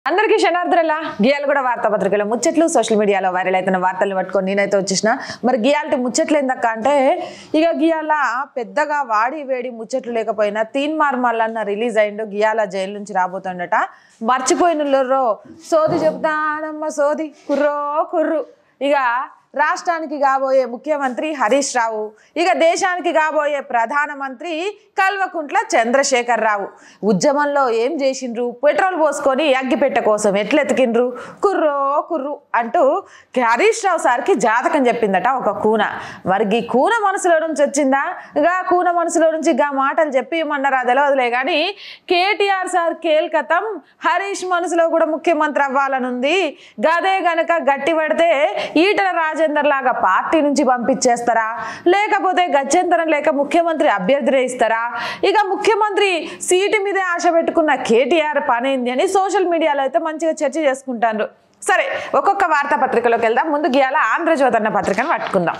అందరికీ శనార్థుల గియాలు కూడా వార్తాపత్రికలో ముచ్చట్లు సోషల్ మీడియాలో వైరల్ అవుతున్న వార్తలు పట్టుకొని నేనైతే వచ్చేసిన మరి గియాలటి ముచ్చట్లు ఏందక్క అంటే ఇక గియాల పెద్దగా వాడి వేడి ముచ్చట్లు లేకపోయినా తీన్ మార్మల్లన్న రిలీజ్ అయిండు గియాల జైలు నుంచి రాబోతుండట మర్చిపోయిన సోది చెప్తానమ్మ సోది కుర్రో కుర్రు ఇక రాష్ట్రానికి కాబోయే ముఖ్యమంత్రి హరీష్ రావు ఇక దేశానికి కాబోయే ప్రధానమంత్రి కల్వకుంట్ల చంద్రశేఖర్ రావు ఉద్యమంలో ఏం చేసిండ్రు పెట్రోల్ పోసుకొని అగ్గిపెట్టె కోసం ఎట్లెతికిండ్రు కుర్రో కుర్రు అంటూ హరీష్ రావు సార్కి జాతకం చెప్పిందట ఒక కూన మరి ఈ కూన మనసులో నుంచి వచ్చిందా గా కూన మనసులో నుంచి గా మాటలు చెప్పి ఏమన్నారా తెలియదులే కానీ కేటీఆర్ సార్ కేల్కతం హరీష్ మనసులో కూడా ముఖ్యమంత్రి అవ్వాలనుంది గదే గనక గట్టి పడితే ఈటల రాజేందర్ లాగా పార్టీ నుంచి పంపించేస్తారా లేకపోతే గత్యంతరం లేక ముఖ్యమంత్రి అభ్యర్థినే ఇస్తారా ఇక ముఖ్యమంత్రి సీటు మీదే ఆశ పెట్టుకున్న కేటీఆర్ పనైంది అని సోషల్ మీడియాలో అయితే మంచిగా చర్చ చేసుకుంటారు సరే ఒక్కొక్క వార్తాపత్రికలోకి వెళ్దాం ముందు గీయాల ఆంధ్రజ్యోతి అన్న పత్రికను పట్టుకుందాం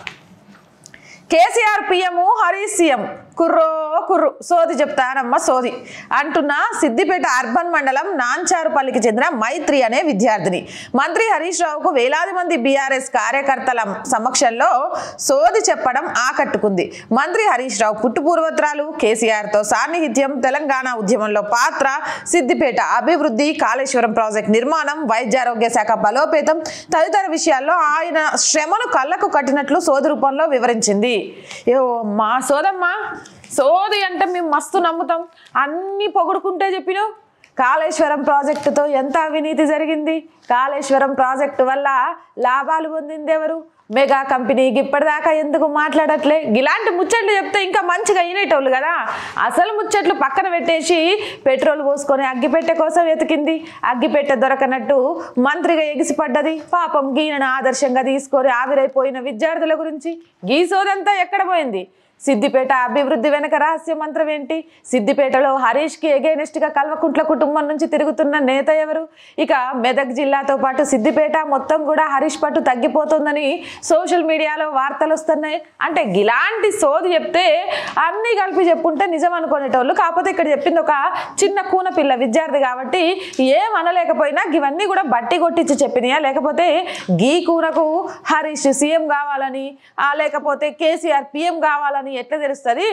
కేసీఆర్ పిఎం హరీష్ సీఎం కుర్రో కుర్రు సోది చెప్తానమ్మ సోది అంటున్న సిద్దిపేట అర్బన్ మండలం నాంచారుపల్లికి చెందిన మైత్రి అనే విద్యార్థిని మంత్రి హరీష్ రావుకు వేలాది మంది బీఆర్ఎస్ కార్యకర్తల సమక్షంలో సోది చెప్పడం ఆకట్టుకుంది మంత్రి హరీష్ రావు పుట్టుపూర్వత్రాలు కేసీఆర్తో సాన్నిహిత్యం తెలంగాణ ఉద్యమంలో పాత్ర సిద్దిపేట అభివృద్ధి కాళేశ్వరం ప్రాజెక్ట్ నిర్మాణం వైద్యారోగ్య శాఖ బలోపేతం తదితర విషయాల్లో ఆయన శ్రమను కళ్ళకు కట్టినట్లు సోది రూపంలో వివరించింది ఏ మా సోదమ్మా సోది అంటే మేము మస్తు నమ్ముతాం అన్నీ పొగుడుకుంటే చెప్పినావు కాళేశ్వరం ప్రాజెక్టుతో ఎంత అవినీతి జరిగింది కాళేశ్వరం ప్రాజెక్టు వల్ల లాభాలు పొందింది ఎవరు మెగా కంపెనీకి ఇప్పటిదాకా ఎందుకు మాట్లాడట్లే ఇలాంటి ముచ్చట్లు చెప్తే ఇంకా మంచిగా అయినేటోళ్ళు కదా అసలు ముచ్చట్లు పక్కన పెట్టేసి పెట్రోల్ పోసుకొని అగ్గిపెట్టె కోసం వెతికింది అగ్గిపెట్టె దొరకనట్టు మంత్రిగా ఎగిసిపడ్డది పాపం గీనను ఆదర్శంగా తీసుకొని ఆవిరైపోయిన విద్యార్థుల గురించి గీ సోదంతా ఎక్కడ పోయింది సిద్దిపేట అభివృద్ధి వెనక రహస్య మంత్రం ఏంటి సిద్దిపేటలో హరీష్కి ఎగేనెస్ట్గా కల్వకుంట్ల కుటుంబం నుంచి తిరుగుతున్న నేత ఎవరు ఇక మెదక్ జిల్లాతో పాటు సిద్దిపేట మొత్తం కూడా హరీష్ పట్టు తగ్గిపోతుందని సోషల్ మీడియాలో వార్తలు వస్తున్నాయి అంటే ఇలాంటి సోది చెప్తే అన్నీ కలిపి చెప్పుంటే నిజం అనుకునేటోళ్ళు కాకపోతే ఇక్కడ చెప్పింది ఒక చిన్న కూన పిల్ల విద్యార్థి కాబట్టి ఏం అనలేకపోయినా ఇవన్నీ కూడా బట్టి కొట్టించి చెప్పినాయా లేకపోతే గీ కూనకు హరీష్ సీఎం కావాలని ఆ లేకపోతే కేసీఆర్ పిఎం కావాలని ఎట్లా తెలుస్తుంది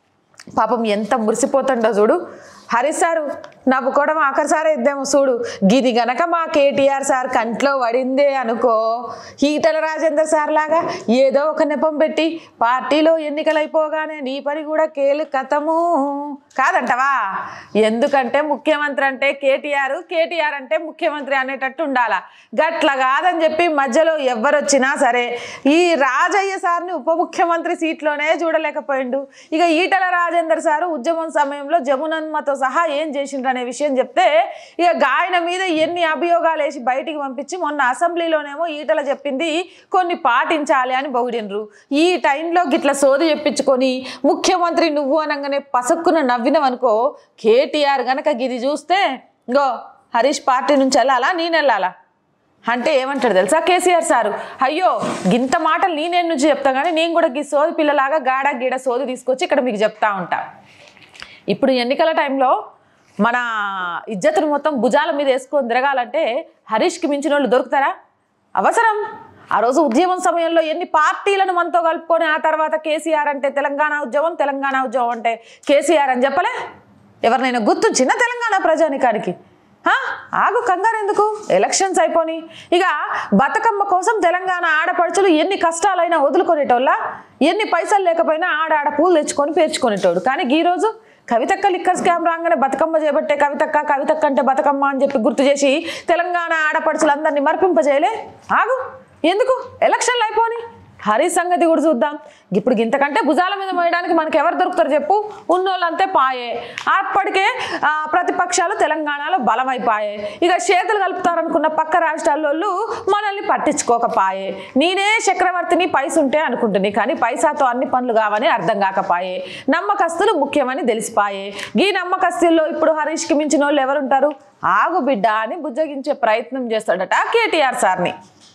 పాపం ఎంత మురిసిపోతుండో చూడు హరీష్ సారు నవ్వుకోవడం ఆఖరి సారే ఇద్దాము చూడు గిది గనక మా కేటీఆర్ సార్ కంట్లో పడిందే అనుకో ఈటల రాజేందర్ సార్ లాగా ఏదో ఒక నెపం పెట్టి పార్టీలో ఎన్నికలు అయిపోగానే నీ పని కూడా కేలు కథము కాదంటవా ఎందుకంటే ముఖ్యమంత్రి అంటే కేటీఆర్ కేటీఆర్ అంటే ముఖ్యమంత్రి అనేటట్టు ఉండాలా గట్ల కాదని చెప్పి మధ్యలో ఎవరు వచ్చినా సరే ఈ రాజయ్య సార్ని ఉప ముఖ్యమంత్రి సీట్లోనే చూడలేకపోయిండు ఇక ఈటల రాజేందర్ సారు ఉద్యమం సమయంలో జమునన్మతో సహా ఏం చేసిండ్రు అనే విషయం చెప్తే ఇక గాయన మీద ఎన్ని అభియోగాలు వేసి బయటికి పంపించి మొన్న అసెంబ్లీలోనేమో ఈటల చెప్పింది కొన్ని పాటించాలి అని బొగిడినరు ఈ టైంలో గిట్ల సోది చెప్పించుకొని ముఖ్యమంత్రి నువ్వు అనగానే పసక్కున నవ్వినవనుకో కేటీఆర్ గనక గిది చూస్తే గో హరీష్ పార్టీ నుంచి వెళ్ళాలా నేను వెళ్ళాలా అంటే ఏమంటాడు తెలుసా కేసీఆర్ సారు అయ్యో గింత మాటలు నేనేం నుంచి చెప్తా కానీ నేను కూడా గీ సోది పిల్లలాగా గాడ గీడ సోది తీసుకొచ్చి ఇక్కడ మీకు చెప్తా ఉంటా ఇప్పుడు ఎన్నికల టైంలో మన ఇజ్జతును మొత్తం భుజాల మీద వేసుకొని తిరగాలంటే హరీష్కి మించిన వాళ్ళు దొరుకుతారా అవసరం ఆ రోజు ఉద్యమం సమయంలో ఎన్ని పార్టీలను మనతో కలుపుకొని ఆ తర్వాత కేసీఆర్ అంటే తెలంగాణ ఉద్యమం తెలంగాణ ఉద్యమం అంటే కేసీఆర్ అని చెప్పలే ఎవరినైనా గుర్తుంచిన తెలంగాణ ప్రజానికానికి హా? ఆగు కంగారు ఎందుకు ఎలక్షన్స్ అయిపోని ఇక బతుకమ్మ కోసం తెలంగాణ ఆడపడుచులు ఎన్ని కష్టాలైనా వదులుకునేటోళ్ళ ఎన్ని పైసలు లేకపోయినా ఆడ ఆడ పూలు తెచ్చుకొని పేర్చుకునేటోడు కానీ ఈ రోజు కవితక్క లిక్కర్ స్కామ్ రాగానే బతుకమ్మ చేపట్టే కవితక్క కవితక్క అంటే బతుకమ్మ అని చెప్పి గుర్తు చేసి తెలంగాణ ఆడపడుచులందరినీ మర్పింపజేయలే ఆగు ఎందుకు ఎలక్షన్లు అయిపోని హరి సంగతి కూడా చూద్దాం ఇప్పుడు ఇంతకంటే భుజాల మీద మోయడానికి మనకి ఎవరు దొరుకుతారు చెప్పు ఉన్నోళ్ళంతే పాయే అప్పటికే ఆ, ప్రతిపక్షాలు తెలంగాణలో బలమైపాయే ఇక చేతులు కలుపుతారనుకున్న పక్క రాష్ట్రాల్లో మనల్ని పట్టించుకోకపాయే నేనే చక్రవర్తిని పైస ఉంటే అనుకుంటుంది కానీ పైసాతో అన్ని పనులు కావని అర్థం కాకపాయే నమ్మకస్తులు ముఖ్యమని తెలిసిపాయే ఈ నమ్మకస్తుల్లో ఇప్పుడు హరీష్కి మించిన వాళ్ళు ఎవరుంటారు ఆగు బిడ్డ అని బుజ్జగించే ప్రయత్నం చేస్తాడట కేటీఆర్ సార్ని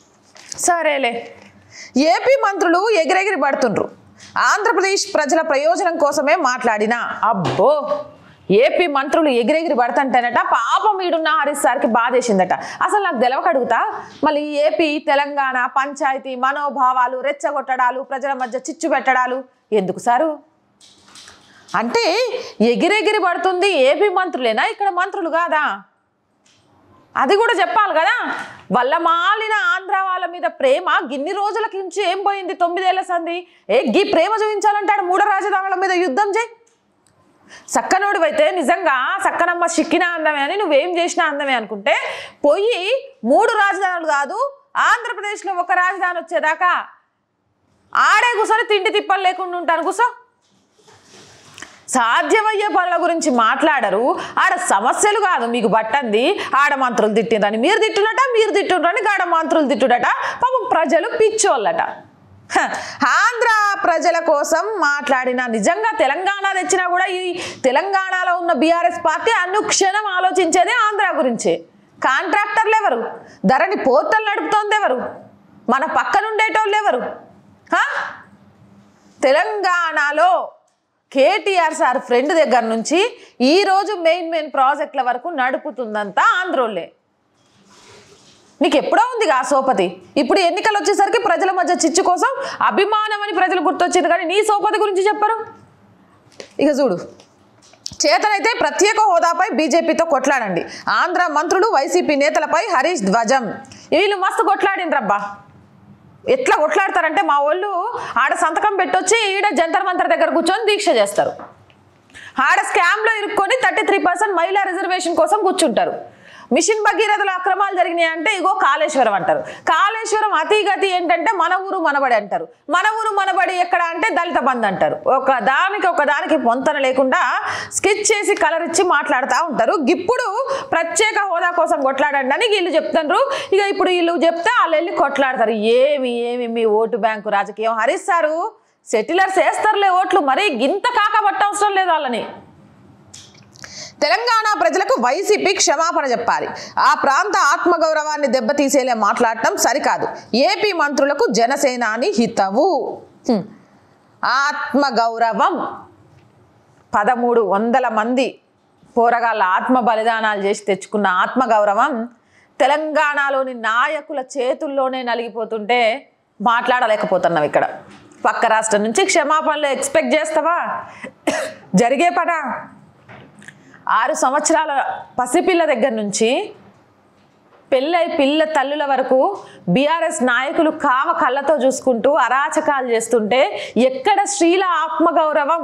సరేలే ఏపీ మంత్రులు ఎగిరెగిరి పడుతుండ్రు ఆంధ్రప్రదేశ్ ప్రజల ప్రయోజనం కోసమే మాట్లాడినా అబ్బో ఏపీ మంత్రులు ఎగిరెగిరి పడుతుంటేనట పాపం ఈడున్న హరీష్ సార్కి బాధేసిందట అసలు నాకు తెలవక అడుగుతా మళ్ళీ ఏపీ తెలంగాణ పంచాయతీ మనోభావాలు రెచ్చగొట్టడాలు ప్రజల మధ్య చిచ్చు పెట్టడాలు ఎందుకు సారు అంటే ఎగిరెగిరి పడుతుంది ఏపీ మంత్రులేనా ఇక్కడ మంత్రులు కాదా అది కూడా చెప్పాలి కదా వల్ల మాలిన ఆంధ్ర వాళ్ళ మీద ప్రేమ గిన్ని రోజులకి నుంచి ఏం పోయింది తొమ్మిదేళ్ల సంధి ఏ గీ ప్రేమ చూపించాలంటాడు మూడు రాజధానుల మీద యుద్ధం చేయి సక్కనోడివైతే నిజంగా సక్కనమ్మ సిక్కిన అందమే అని నువ్వేం చేసినా అందమే అనుకుంటే పోయి మూడు రాజధానులు కాదు ఆంధ్రప్రదేశ్లో ఒక రాజధాని వచ్చేదాకా ఆడే కూర్చొని తిండి తిప్పలు లేకుండా ఉంటాను కూర్చో సాధ్యమయ్యే పనుల గురించి మాట్లాడరు ఆడ సమస్యలు కాదు మీకు పట్టంది ఆడ మంత్రులు తిట్టిందని మీరు తిట్టునట మీరు తిట్టుండ్రని ఆడ మంత్రులు తిట్టుడట పాపం ప్రజలు పిచ్చోళ్ళట హ, ఆంధ్ర ప్రజల కోసం మాట్లాడిన నిజంగా తెలంగాణ తెచ్చినా కూడా ఈ తెలంగాణలో ఉన్న బీఆర్ఎస్ పార్టీ అనుక్షణం ఆలోచించేదే ఆంధ్ర గురించి కాంట్రాక్టర్లు ఎవరు ధరణి పోర్టల్ నడుపుతోంది ఎవరు మన పక్కనుండేటోళ్ళు ఎవరు హ? తెలంగాణలో కేటీఆర్ సార్ ఫ్రెండ్ దగ్గర నుంచి ఈ రోజు మెయిన్ మెయిన్ ప్రాజెక్టుల వరకు నడుపుతుందంతా ఆంధ్రోళ్ళే నీకు ఎప్పుడో ఉంది ఆ సోపతి ఇప్పుడు ఎన్నికలు వచ్చేసరికి ప్రజల మధ్య చిచ్చు కోసం అభిమానం అని ప్రజలు గుర్తొచ్చింది కానీ నీ సోపతి గురించి చెప్పరు ఇక చూడు చేతనైతే ప్రత్యేక హోదాపై బీజేపీతో కొట్లాడండి ఆంధ్ర మంత్రులు వైసీపీ నేతలపై హరీష్ ధ్వజం వీళ్ళు మస్తు కొట్లాడిండ్రబ్బా ఎట్లా కొట్లాడతారంటే మా వాళ్ళు ఆడ సంతకం పెట్టొచ్చి ఈడ జంతర్ మంతర్ దగ్గర కూర్చొని దీక్ష చేస్తారు ఆడ స్కామ్లో ఇరుక్కొని థర్టీ త్రీ పర్సెంట్ మహిళా రిజర్వేషన్ కోసం కూర్చుంటారు మిషన్ భగీరథలో అక్రమాలు జరిగినాయి అంటే ఇగో కాళేశ్వరం అంటారు కాళేశ్వరం అతిగతి ఏంటంటే మన ఊరు మనబడి అంటారు మన ఊరు మనబడి ఎక్కడ అంటే దళిత బంధు అంటారు ఒక దానికి ఒక దానికి పొంతన లేకుండా స్కెచ్ చేసి కలర్ ఇచ్చి మాట్లాడుతూ ఉంటారు ఇప్పుడు ప్రత్యేక హోదా కోసం కొట్లాడండి అని వీళ్ళు చెప్తారు ఇక ఇప్పుడు వీళ్ళు చెప్తే వాళ్ళు వెళ్ళి కొట్లాడతారు ఏమి ఏమి మీ ఓటు బ్యాంకు రాజకీయం హరిస్తారు సెటిలర్స్ వేస్తారులే ఓట్లు మరీ గింత కాకబట్ట అవసరం లేదు వాళ్ళని తెలంగాణ ప్రజలకు వైసీపీ క్షమాపణ చెప్పాలి ఆ ప్రాంత ఆత్మగౌరవాన్ని దెబ్బతీసేలా మాట్లాడటం సరికాదు ఏపీ మంత్రులకు జనసేనాని హితవు హ్మ్. ఆత్మగౌరవం పదమూడు వందల మంది పోరగాళ్ళ ఆత్మ బలిదానాలు చేసి తెచ్చుకున్న ఆత్మగౌరవం తెలంగాణలోని నాయకుల చేతుల్లోనే నలిగిపోతుంటే మాట్లాడలేకపోతున్నాం ఇక్కడ పక్క రాష్ట్రం నుంచి క్షమాపణలు ఎక్స్పెక్ట్ చేస్తావా జరిగే పనా ఆరు సంవత్సరాల పసిపిల్ల దగ్గర నుంచి పెళ్ళై పిల్ల తల్లుల వరకు బీఆర్ఎస్ నాయకులు కామ కళ్ళతో చూసుకుంటూ అరాచకాలు చేస్తుంటే ఎక్కడ స్త్రీల ఆత్మగౌరవం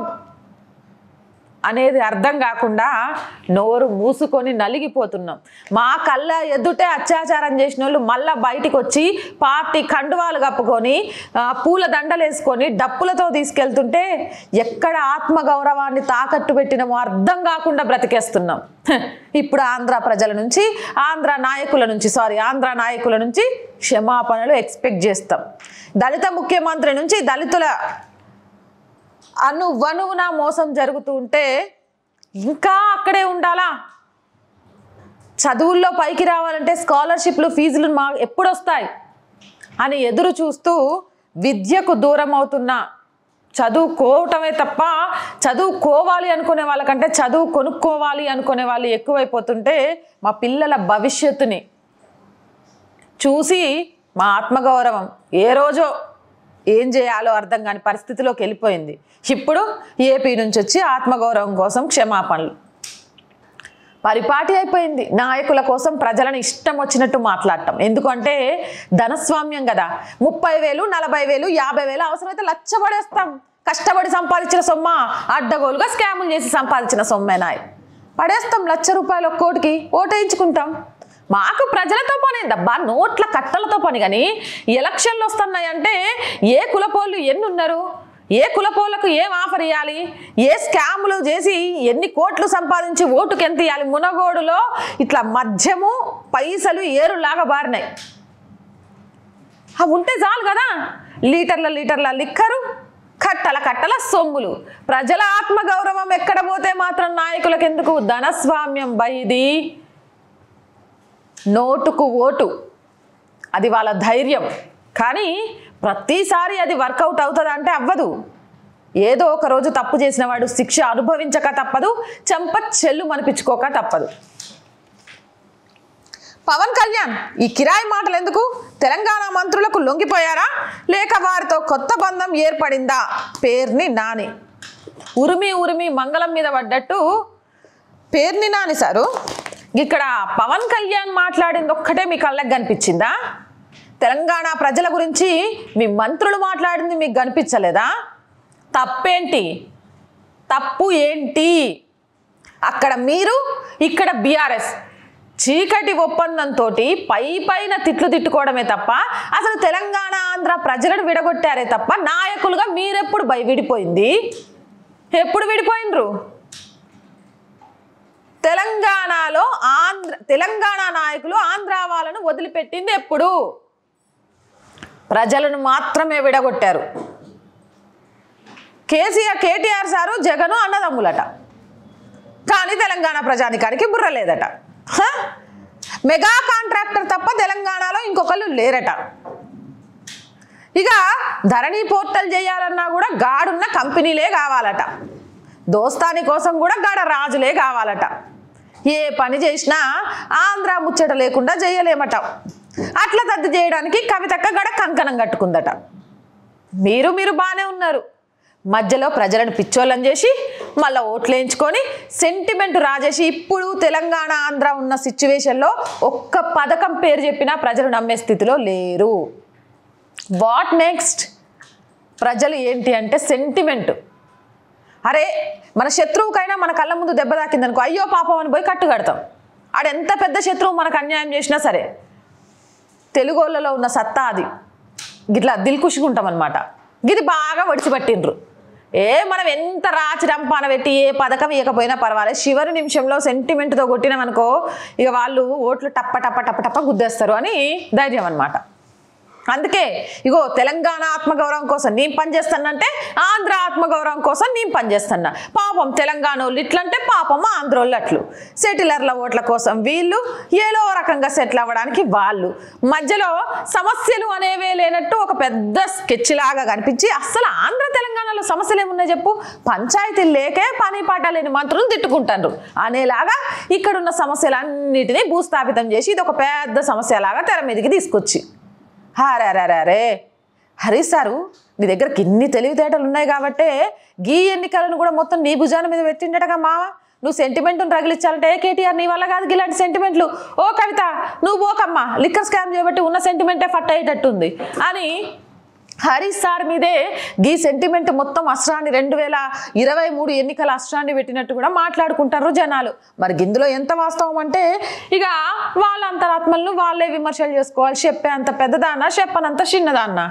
అనేది అర్థం కాకుండా నోరు మూసుకొని నలిగిపోతున్నాం మా కళ్ళ ఎదుటే అత్యాచారం చేసిన వాళ్ళు మళ్ళా బయటికి వచ్చి పార్టీ కండువాలు కప్పుకొని ఆ, పూల దండలు వేసుకొని డప్పులతో తీసుకెళ్తుంటే ఎక్కడ ఆత్మగౌరవాన్ని తాకట్టు పెట్టినమో అర్థం కాకుండా బ్రతికేస్తున్నాం హ, ఇప్పుడు ఆంధ్ర ప్రజల నుంచి ఆంధ్ర నాయకుల నుంచి సారీ ఆంధ్ర నాయకుల నుంచి క్షమాపణలు ఎక్స్పెక్ట్ చేస్తాం దళిత ముఖ్యమంత్రి నుంచి దళితుల అనువనువున మోసం జరుగుతూ ఉంటే ఇంకా అక్కడే ఉండాలా చదువుల్లో పైకి రావాలంటే స్కాలర్షిప్లు ఫీజులు మా ఎప్పుడు వస్తాయి అని ఎదురు చూస్తూ విద్యకు దూరం అవుతున్న చదువుకోవటమే తప్ప చదువుకోవాలి అనుకునే వాళ్ళకంటే చదువు కొనుక్కోవాలి అనుకునే వాళ్ళు ఎక్కువైపోతుంటే మా పిల్లల భవిష్యత్తుని చూసి మా ఆత్మగౌరవం ఏ రోజో ఏం చేయాలో అర్థం కాని పరిస్థితిలోకి వెళ్ళిపోయింది ఇప్పుడు ఏపీ నుంచి వచ్చి ఆత్మగౌరవం కోసం క్షమాపణలు పరిపాటి అయిపోయింది నాయకుల కోసం ప్రజలను ఇష్టం వచ్చినట్టు మాట్లాడటం ఎందుకంటే ధనస్వామ్యం కదా ముప్పై వేలు నలభై వేలు యాభై వేలు అవసరమైతే లచ్చబడేస్తాం కష్టపడి సంపాదించిన సొమ్మ అడ్డగోలుగా స్కాములు చేసి సంపాదించిన సొమ్మేనాయ్ పడేస్తాం లక్ష రూపాయలు ఒక్కోటికి ఓటేయించుకుంటాం మాకు ప్రజలతో పని డబ్బా నోట్ల కట్టలతో పని కానీ ఎలక్షన్లు వస్తున్నాయి అంటే ఏ కులపోళ్ళు ఎన్ని ఉన్నారు ఏ కులపోళ్ళకు ఏం ఆఫర్ ఇవ్వాలి ఏ స్కాములు చేసి ఎన్ని కోట్లు సంపాదించి ఓటుకి ఎంత ఇవ్వాలి మునగోడులో ఇట్లా మద్యము పైసలు ఏరులాగా బారినాయి అవి ఉంటే చాలు కదా లీటర్ల లీటర్ల లిక్కరు కట్టల కట్టల సొమ్ములు ప్రజల ఆత్మగౌరవం ఎక్కడ పోతే మాత్రం నాయకులకు ఎందుకు ధనస్వామ్యం బైది నోటుకు ఓటు అది వాళ్ళ ధైర్యం కానీ ప్రతిసారి అది వర్కౌట్ అవుతుంది అంటే అవ్వదు ఏదో ఒక రోజు తప్పు చేసిన వాడు శిక్ష అనుభవించక తప్పదు చెంప చెల్లు మనిపించుకోక తప్పదు పవన్ కళ్యాణ్ ఈ కిరాయి మాటలు ఎందుకు తెలంగాణ మంత్రులకు లొంగిపోయారా లేక వారితో కొత్త బంధం ఏర్పడిందా పేర్ని నాని ఉరిమి ఉరిమి మంగళం మీద పడ్డట్టు పేర్ని నాని సారు ఇక్కడ పవన్ కళ్యాణ్ మాట్లాడింది ఒక్కటే మీ కళ్ళకి కనిపించిందా తెలంగాణ ప్రజల గురించి మీ మంత్రులు మాట్లాడింది మీకు కనిపించలేదా తప్పేంటి తప్పు ఏంటి అక్కడ మీరు ఇక్కడ బీఆర్ఎస్ చీకటి ఒప్పందంతో పై పైన తిట్లు తిట్టుకోవడమే తప్ప అసలు తెలంగాణ ఆంధ్ర ప్రజలను విడగొట్టారే తప్ప నాయకులుగా మీరెప్పుడు బయ విడిపోయింది ఎప్పుడు విడిపోయినరు తెలంగాణలో ఆంధ్ర తెలంగాణ నాయకులు ఆంధ్ర వాళ్ళను వదిలిపెట్టింది ఎప్పుడు ప్రజలను మాత్రమే విడగొట్టారు కేసీఆర్ కేటీఆర్ సారు జగను అన్నదమ్ములట కానీ తెలంగాణ ప్రజానికానికి బుర్ర లేదట హ? మెగా కాంట్రాక్టర్ తప్ప తెలంగాణలో ఇంకొకళ్ళు లేరట ఇక ధరణి పోర్టల్ చేయాలన్నా కూడా గాడున్న కంపెనీలే కావాలట దోస్తాని కోసం కూడా గాడ రాజులే కావాలట ఏ పని చేసినా ఆంధ్ర ముచ్చట లేకుండా చేయలేమట అట్లా తద్ది చేయడానికి కవితక్క గడ కంకణం కట్టుకుందట మీరు మీరు బాగానే ఉన్నారు మధ్యలో ప్రజలను పిచ్చోళ్ళని చేసి మళ్ళీ ఓట్లు వేయించుకొని సెంటిమెంట్ రాజేసి ఇప్పుడు తెలంగాణ ఆంధ్ర ఉన్న సిచ్యువేషన్లో ఒక్క పథకం పేరు చెప్పినా ప్రజలు నమ్మే స్థితిలో లేరు వాట్ నెక్స్ట్ ప్రజలు ఏంటి అంటే సెంటిమెంట్ అరే మన శత్రువుకైనా మన కళ్ళ ముందు దెబ్బ తాకిందనుకో అయ్యో పాపం అని పోయి కట్టు కడతాం ఆడెంత పెద్ద శత్రువు మనకు అన్యాయం చేసినా సరే తెలుగోళ్ళలో ఉన్న సత్తా అది గిట్లా దిల్కుషుకుంటాం అనమాట గిది బాగా వడిచిపట్టిండ్రు ఏ మనం ఎంత రాచి రంపాన పెట్టి ఏ పథకం ఇవ్వకపోయినా పర్వాలేదు చివరి నిమిషంలో సెంటిమెంట్తో కొట్టినామనుకో ఇక వాళ్ళు ఓట్లు టప్ప టప్ప టప్ప టప్ప గుద్దేస్తారు అని ధైర్యం అనమాట అందుకే ఇగో తెలంగాణ ఆత్మగౌరవం కోసం నేను పనిచేస్తానంటే ఆంధ్ర ఆత్మగౌరవం కోసం నేను పనిచేస్తున్నా పాపం తెలంగాణ వాళ్ళు ఇట్లంటే పాపం ఆంధ్ర వాళ్ళు అట్లు సెటిలర్ల ఓట్ల కోసం వీళ్ళు ఏదో రకంగా సెటిల్ అవ్వడానికి వాళ్ళు మధ్యలో సమస్యలు అనేవే లేనట్టు ఒక పెద్ద స్కెచ్ లాగా కనిపించి అసలు ఆంధ్ర తెలంగాణలో సమస్యలు ఏమున్నాయి చెప్పు పంచాయతీలు లేకే పని పాట లేని మంత్రులు తిట్టుకుంటారు అనేలాగా ఇక్కడున్న సమస్యలన్నిటినీ భూస్థాపితం చేసి ఇది ఒక పెద్ద సమస్యలాగా తెర మీదకి తీసుకొచ్చి హారారారే హరి సారు నీ దగ్గర ఇన్ని తెలివితేటలు ఉన్నాయి కాబట్టే గీ ఎన్నికలను కూడా మొత్తం నీ భుజాన మీద పెట్టిండటగా మావ నువ్వు సెంటిమెంట్ను రగిలించాలంటే ఏ కేటీఆర్ నీ వల్ల కాదు ఇలాంటి సెంటిమెంట్లు ఓ కవిత నువ్వు పోకమ్మా లిక్కర్ స్కామ్ చేయబట్టి ఉన్న సెంటిమెంటే ఫట్ అయ్యేటట్టుంది అని హరీష్ సార్ మీదే గీ సెంటిమెంట్ మొత్తం అస్త్రాన్ని రెండు వేల ఇరవై మూడు ఎన్నికల అస్త్రాన్ని పెట్టినట్టు కూడా మాట్లాడుకుంటారు జనాలు మరి గిందులో ఎంత వాస్తవం అంటే ఇక వాళ్ళ అంతరాత్మలను వాళ్ళే విమర్శలు చేసుకోవాలి చెప్పే అంత పెద్దదాన్న చెప్పనంత చిన్నదాన్న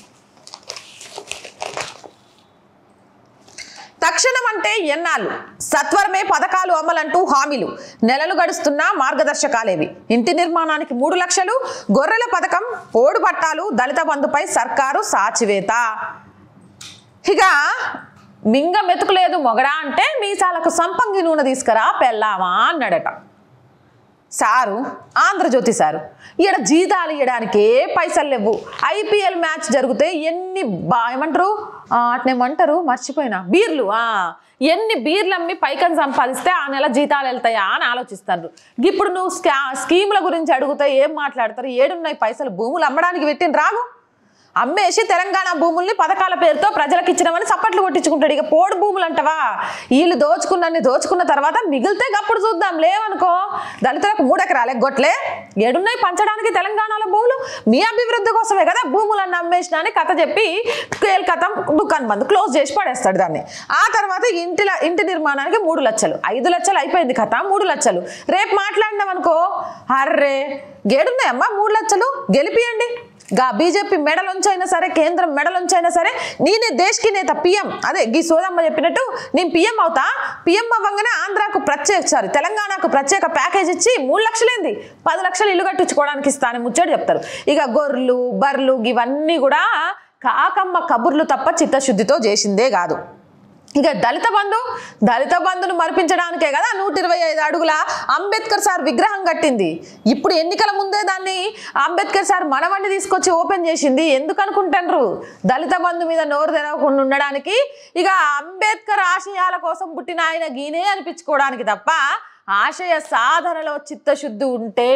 తక్షణం అంటే ఎన్నాళ్ళు సత్వరమే పథకాలు అమలంటూ హామీలు నెలలు గడుస్తున్న మార్గదర్శకాలేవి ఇంటి నిర్మాణానికి మూడు లక్షలు గొర్రెల పథకం ఓడు పట్టాలు దళిత బంధుపై సర్కారు సాచివేత ఇక మింగ మెతుకులేదు మొగడా అంటే మీసాలకు సంపంగి నూనె తీసుకురా పెళ్ళామా అన్నాడట సారు ఆంధ్రజ్యోతి సారు ఈడ జీతాలు ఇవ్వడానికి ఏ పైసలు లేవు ఐపీఎల్ మ్యాచ్ జరిగితే ఎన్ని బా ఏమంటారు ఆ, అట్నేమంటారు మర్చిపోయినా బీర్లు ఆ, ఎన్ని బీర్లు అమ్మి పైకం సంపాదిస్తే ఆ నెల జీతాలు వెళ్తాయా అని ఆలోచిస్తారు ఇప్పుడు నువ్వు స్కా స్కీముల గురించి అడిగితే ఏం మాట్లాడతారు ఏడున్నాయి పైసలు భూములు అమ్మడానికి పెట్టిన రాగు అమ్మేసి తెలంగాణ భూముల్ని పథకాల పేరుతో ప్రజలకు ఇచ్చినామని చప్పట్లు కొట్టించుకుంటాడు ఇక పోడు భూములు అంటవా వీళ్ళు దోచుకున్నన్ని దోచుకున్న తర్వాత మిగిలితే గప్పుడు చూద్దాం లేవనుకో దళితులకు మూడెకరాలే గొట్లే ఏడున్నాయి పంచడానికి తెలంగాణలో భూములు మీ అభివృద్ధి కోసమే కదా భూములన్నీ అమ్మేసిన అని కథ చెప్పి కేల్ కథం దుకాన్ బంద్ క్లోజ్ చేసి పడేస్తాడు దాన్ని ఆ తర్వాత ఇంటిల ఇంటి నిర్మాణానికి మూడు లక్షలు ఐదు లక్షలు అయిపోయింది కథ మూడు లక్షలు రేపు మాట్లాడినాం అనుకో అర్రే గేడున్నాయమ్మా మూడు లక్షలు గెలిపియండి గా బీజేపీ మెడలుంచైనా సరే కేంద్రం మెడలుంచైనా సరే నేనే దేశ్కి నేత పిఎం అదే గీ సోదమ్మ చెప్పినట్టు నేను పిఎం అవుతా పిఎం అవ్వగానే ఆంధ్రాకు ప్రత్యేక సారీ తెలంగాణకు ప్రత్యేక ప్యాకేజ్ ఇచ్చి మూడు లక్షలేంది పది లక్షలు ఇల్లు కట్టించుకోవడానికి ఇస్తానని ముచ్చట చెప్తారు ఇక గొర్రెలు బర్రెలు ఇవన్నీ కూడా కాకమ్మ కబుర్లు తప్ప చిత్తశుద్ధితో చేసిందే కాదు ఇక దళిత బంధు దళిత బంధును మరిపించడానికే కదా నూట ఇరవై ఐదు అడుగుల అంబేద్కర్ సార్ విగ్రహం కట్టింది ఇప్పుడు ఎన్నికల ముందే దాన్ని అంబేద్కర్ సార్ మనవన్ని తీసుకొచ్చి ఓపెన్ చేసింది ఎందుకు అనుకుంటారు దళిత బంధు మీద నోరు తెరవకుండా ఉండడానికి ఇక అంబేద్కర్ ఆశయాల కోసం పుట్టిన ఆయన గీనే అనిపించుకోవడానికి తప్ప ఆశయ సాధనలో చిత్తశుద్ధి ఉంటే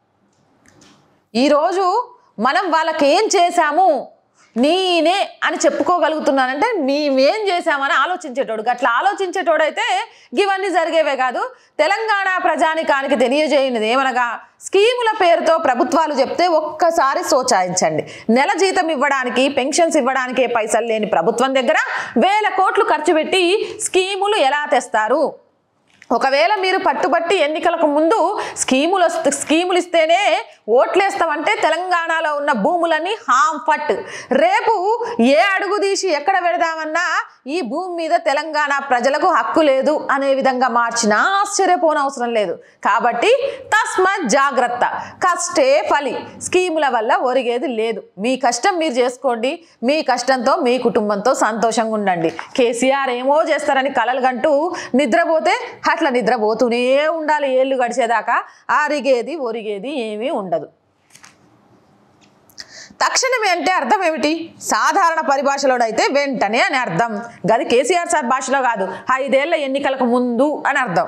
ఈరోజు మనం వాళ్ళకి ఏం చేశాము నేనే అని చెప్పుకోగలుగుతున్నానంటే మేమేం చేశామని ఆలోచించేటోడు అట్లా ఆలోచించేటోడైతే ఇవన్నీ జరిగేవే కాదు తెలంగాణ ప్రజానికానికి తెలియజేయనిది ఏమనగా స్కీముల పేరుతో ప్రభుత్వాలు చెప్తే ఒక్కసారి సోచాయించండి నెల జీతం ఇవ్వడానికి పెన్షన్స్ ఇవ్వడానికి పైసలు లేని ప్రభుత్వం దగ్గర వేల కోట్లు ఖర్చు పెట్టి స్కీములు ఎలా తెస్తారు ఒకవేళ మీరు పట్టుబట్టి ఎన్నికలకు ముందు స్కీములు వస్తే స్కీములు ఇస్తేనే ఓట్లేస్తామంటే తెలంగాణలో ఉన్న భూములన్నీ హాంఫట్ రేపు ఏ అడుగు తీసి ఎక్కడ పెడదామన్నా ఈ భూమి మీద తెలంగాణ ప్రజలకు హక్కు లేదు అనే విధంగా మార్చినా ఆశ్చర్యపోనవసరం లేదు కాబట్టి తస్మత్ జాగ్రత్త కష్టే ఫలి స్కీముల వల్ల ఒరిగేది లేదు మీ కష్టం మీరు చేసుకోండి మీ కష్టంతో మీ కుటుంబంతో సంతోషంగా ఉండండి కేసీఆర్ ఏమో చేస్తారని కలలు కంటూ నిద్రపోతే అట్లా నిద్రపోతూనే ఉండాలి ఏళ్ళు గడిచేదాకా అరిగేది ఒరిగేది ఏమీ ఉండదు తక్షణమే అంటే అర్థం ఏమిటి సాధారణ పరిభాషలో అయితే వెంటనే అని అర్థం గది కేసీఆర్ సార్ భాషలో కాదు ఐదేళ్ల ఎన్నికలకు ముందు అని అర్థం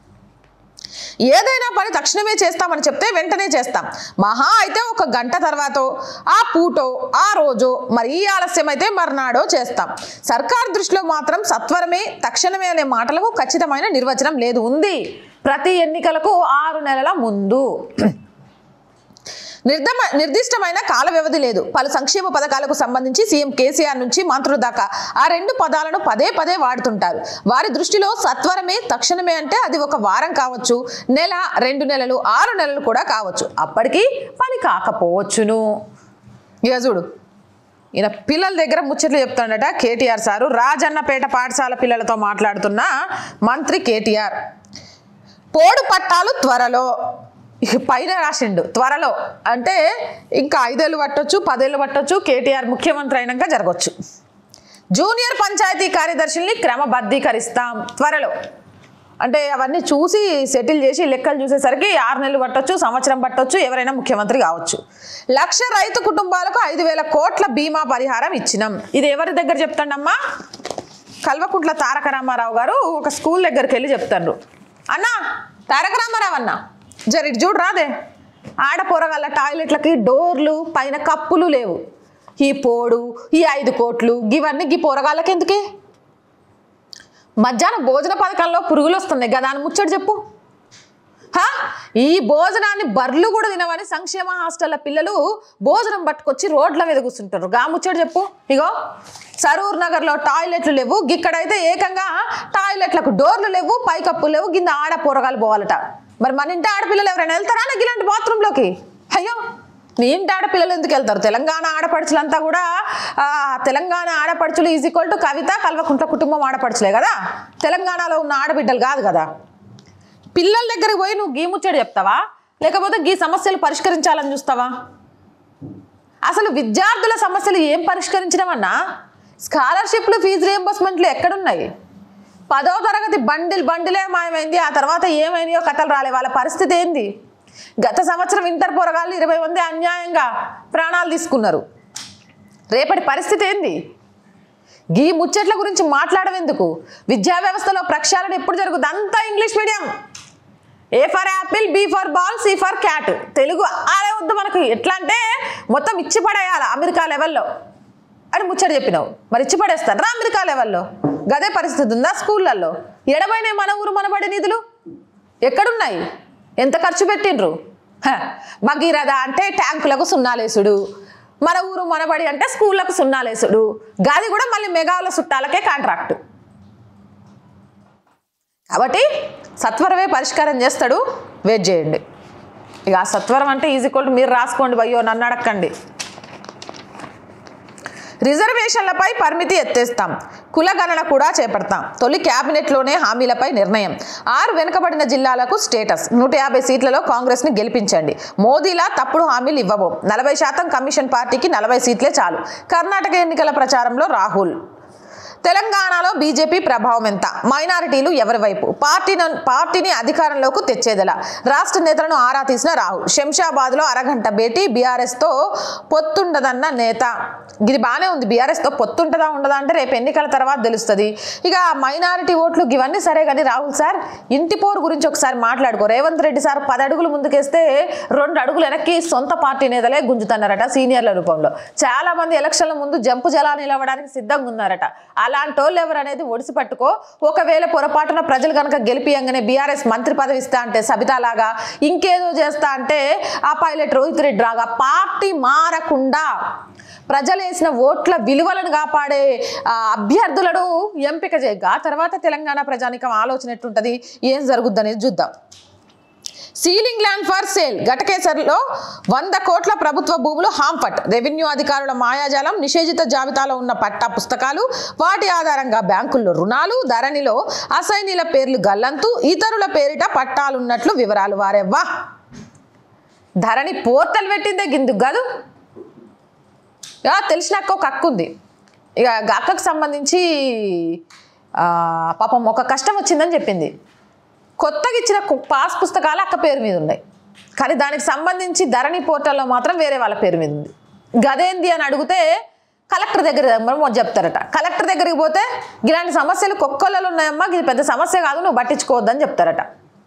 ఏదైనా పని తక్షణమే చేస్తామని చెప్తే వెంటనే చేస్తాం మహా అయితే ఒక గంట తర్వాత ఆ పూటో ఆ రోజో మరీ ఆలస్యం అయితే మర్నాడో చేస్తాం సర్కార్ దృష్టిలో మాత్రం సత్వరమే తక్షణమే అనే మాటలకు ఖచ్చితమైన నిర్వచనం లేదు ఉంది ప్రతి ఎన్నికలకు ఆరు నెలల ముందు నిర్దమ నిర్దిష్టమైన కాల వ్యవధి లేదు పలు సంక్షేమ పథకాలకు సంబంధించి సీఎం కేసీఆర్ నుంచి మంత్రుల దాకా ఆ రెండు పదాలను పదే పదే వాడుతుంటారు వారి దృష్టిలో సత్వరమే తక్షణమే అంటే అది ఒక వారం కావచ్చు నెల రెండు నెలలు ఆరు నెలలు కూడా కావచ్చు అప్పటికి పని కాకపోవచ్చును ఇక చూడు ఈయన పిల్లల దగ్గర ముచ్చట్లు చెప్తాడట కేటీఆర్ సారు రాజన్నపేట పాఠశాల పిల్లలతో మాట్లాడుతున్న మంత్రి కేటీఆర్ పోడు పట్టాలు త్వరలో ఇక పైన రాసిండు త్వరలో అంటే ఇంకా ఐదేళ్ళు పట్టొచ్చు పదేళ్ళు పట్టొచ్చు కేటీఆర్ ముఖ్యమంత్రి అయినాక జరగవచ్చు జూనియర్ పంచాయతీ కార్యదర్శుల్ని క్రమబద్ధీకరిస్తాం త్వరలో అంటే అవన్నీ చూసి సెటిల్ చేసి లెక్కలు చూసేసరికి ఆరు నెలలు పట్టొచ్చు సంవత్సరం పట్టొచ్చు ఎవరైనా ముఖ్యమంత్రి కావచ్చు లక్ష రైతు కుటుంబాలకు ఐదు వేల కోట్ల బీమా పరిహారం ఇచ్చినాం ఇది ఎవరి దగ్గర చెప్తాడమ్మా కల్వకుంట్ల తారక రామారావు గారు ఒక స్కూల్ దగ్గరికి వెళ్ళి చెప్తారు అన్నా తారక రామారావు అన్న జర ఇటు చూడు రాదే ఆడ పొరగల్ల టాయిలెట్లకి డోర్లు పైన కప్పులు లేవు ఈ పోడు ఈ ఐదు కోట్లు ఇవన్నీ గీ పొరగాళ్ళకి ఎందుకే మధ్యాహ్నం భోజన పథకంలో పురుగులు వస్తున్నాయి కదా అని ముచ్చట చెప్పు హా? ఈ భోజనాన్ని బర్లు కూడా తినవని సంక్షేమ హాస్టల్ల పిల్లలు భోజనం పట్టుకొచ్చి రోడ్ల మీద కూర్చుంటారు గా ముచ్చట చెప్పు ఇగో సరూర్ నగర్లో టాయిలెట్లు లేవు ఇక్కడైతే ఏకంగా టాయిలెట్లకు డోర్లు లేవు పైకప్పు లేవు కింద ఆడ పోరగాలు పోవాలట మరి మన ఇంటి ఆడపిల్లలు ఎవరైనా వెళ్తారా నాకు ఇలాంటి బాత్రూంలోకి అయ్యో నీ ఇంటి ఆడపిల్లలు ఎందుకు వెళ్తారు తెలంగాణ ఆడపడుచులంతా కూడా ఆ, తెలంగాణ ఆడపడుచులు is equal to Kavitha Kalvakuntla కుటుంబం ఆడపడుచులే కదా తెలంగాణలో ఉన్న ఆడబిడ్డలు కాదు కదా పిల్లల దగ్గరికి పోయి నువ్వు గీ ముచ్చడి చెప్తావా లేకపోతే గీ సమస్యలు పరిష్కరించాలని చూస్తావా అసలు విద్యార్థుల సమస్యలు ఏం పరిష్కరించడమన్నా స్కాలర్షిప్లు ఫీజు రియంబర్స్మెంట్లు ఎక్కడున్నాయి పదో తరగతి బండిల్ బండిలే మాయమైంది ఆ తర్వాత ఏమైనాయో కథలు రాలే వాళ్ళ పరిస్థితి ఏంది గత సంవత్సరం ఇంటర్ పోరగాళ్ళు ఇరవై మంది అన్యాయంగా ప్రాణాలు తీసుకున్నారు రేపటి పరిస్థితి ఏంది గీ ముచ్చట్ల గురించి మాట్లాడవెందుకు విద్యా వ్యవస్థలో ప్రక్షాళన ఎప్పుడు జరుగుతుంది అంతా English medium A for apple B for ball C for cat Telugu అదే వద్దు మనకు ఎట్లా అంటే మొత్తం ఇచ్చి పడేయాలి అమెరికా లెవెల్లో అని ముచ్చట చెప్పినావు మరి ఇచ్చి పడేస్తారా అమెరికా లెవెల్లో గదే పరిస్థితి ఉందా స్కూళ్ళల్లో ఎడబైనాయి మన ఊరు మనబడి నిధులు ఎక్కడున్నాయి ఎంత ఖర్చు పెట్టిండ్రు హ, భగీరథ అంటే ట్యాంకులకు సున్నాలేసుడు మన ఊరు మనబడి అంటే స్కూళ్ళకు సున్నాలేసుడు గది కూడా మళ్ళీ మెగాల చుట్టాలకే కాంట్రాక్ట్ కాబట్టి సత్వరమే పరిష్కారం చేస్తాడు వెయిట్ చేయండి ఇక ఆ సత్వరం అంటే ఈజీ కోల్డ్ మీరు రాసుకోండి భయ్యో నన్ను అడక్కండి రిజర్వేషన్లపై పరిమితి ఎత్తేస్తాం కులగణన కూడా చేపడతాం తొలి క్యాబినెట్లోనే హామీలపై నిర్ణయం ఆరు వెనుకబడిన జిల్లాలకు స్టేటస్ నూట యాభై సీట్లలో కాంగ్రెస్ని గెలిపించండి మోదీలా తప్పుడు హామీలు ఇవ్వబోం నలభై శాతం కమిషన్ పార్టీకి నలభై సీట్లే చాలు కర్ణాటక ఎన్నికల ప్రచారంలో రాహుల్ తెలంగాణలో బీజేపీ ప్రభావం ఎంత మైనారిటీలు ఎవరి వైపు పార్టీని పార్టీని అధికారంలోకి తెచ్చేదెలా రాష్ట్ర నేతలను ఆరా తీసిన రాహుల్ శంషాబాద్లో అరగంట భేటీ బీఆర్ఎస్తో పొత్తుండదన్న నేత ఇది బాగానే ఉంది బీఆర్ఎస్తో పొత్తుంటదా ఉండదా అంటే రేపు ఎన్నికల తర్వాత తెలుస్తుంది ఇక మైనారిటీ ఓట్లు ఇవన్నీ సరే కానీ రాహుల్ సార్ ఇంటి పోరు గురించి ఒకసారి మాట్లాడుకో రేవంత్ రెడ్డి సార్ పది అడుగులు ముందుకేస్తే రెండు అడుగులు వెనక్కి సొంత పార్టీ నేతలే గుంజుతున్నారట సీనియర్ల రూపంలో చాలా మంది ఎలక్షన్ల ముందు జంపు జలా నిలవడానికి సిద్ధంగా ఉన్నారట అలాంటి వాళ్ళు ఎవరు అనేది ఒడిసి పట్టుకో ఒకవేళ పొరపాటున ప్రజలు కనుక గెలిపియంగానే బీఆర్ఎస్ మంత్రి పదవి ఇస్తా అంటే సబితాలాగా ఇంకేదో చేస్తా అంటే ఆ పైలట్ రోహిత్ రెడ్డి రాగా పార్టీ మారకుండా ప్రజలు వేసిన ఓట్ల విలువలను కాపాడే ఆ, అభ్యర్థులను ఎంపిక చేయగా తర్వాత తెలంగాణ ప్రజానికం ఆలోచన ఎట్టుంటది ఏం జరుగుద్దనేది చూద్దాం సీలింగ్ ల్యాండ్ ఫర్ సేల్ ఘటకేసర్లో వంద కోట్ల ప్రభుత్వ భూములు హాంఫట్ రెవెన్యూ అధికారుల మాయాజాలం నిషేధిత జాబితాలో ఉన్న పట్టా పుస్తకాలు వాటి ఆధారంగా బ్యాంకుల్లో రుణాలు ధరణిలో అసైనీల పేర్లు గల్లంతు ఇతరుల పేరిట పట్టాలున్నట్లు వివరాలు వారెవ్వా ధరణి పోర్టల్ పెట్టిందే గిందుకు కాదు ఇక తెలిసిన అక్క ఒక అక్క ఉంది ఇక ఆ అక్కకు సంబంధించి ఆ, పాపం ఒక కష్టం వచ్చిందని చెప్పింది కొత్తగా ఇచ్చిన కు- పాస్ పుస్తకాలు అక్క పేరు మీద ఉన్నాయి కానీ దానికి సంబంధించి ధరణి పోర్టల్లో మాత్రం వేరే వాళ్ళ పేరు మీద ఉంది గదేంది అని అడిగితే కలెక్టర్ దగ్గర మనం చెప్తారట కలెక్టర్ దగ్గరికి పోతే ఇలాంటి సమస్యలు కొక్కొల్లలో ఉన్నాయమ్మా ఇది పెద్ద సమస్య కాదు నువ్వు పట్టించుకోవద్దని చెప్తారట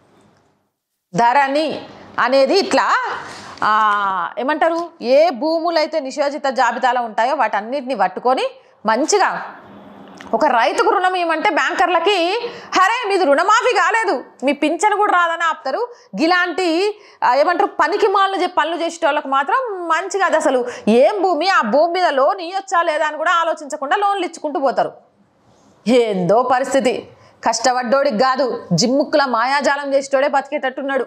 ధరణి అనేది ఇట్లా ఆ, ఏమంటారు ఏ భూములు అయితే నిషేధిత జాబితాలో ఉంటాయో వాటన్నిటిని పట్టుకొని మంచిగా ఒక రైతుకు రుణం ఇవ్వమంటే బ్యాంకర్లకి హరే మీది రుణమాఫీ కాలేదు మీ పింఛను కూడా రాదని ఆపుతారు ఇలాంటి ఆ, ఏమంటారు పనికి మాలను చెప్పి పనులు చేసే వాళ్ళకి మాత్రం మంచిగా అది అసలు ఏం భూమి ఆ భూమి మీద లోన్ ఇవ్వచ్చా లేదా అని కూడా ఆలోచించకుండా లోన్లు ఇచ్చుకుంటూ పోతారు ఏందో పరిస్థితి కష్టపడ్డోడికి కాదు జిమ్ముక్కుల మాయాజాలం చేసేటోడే బతికేటట్టున్నాడు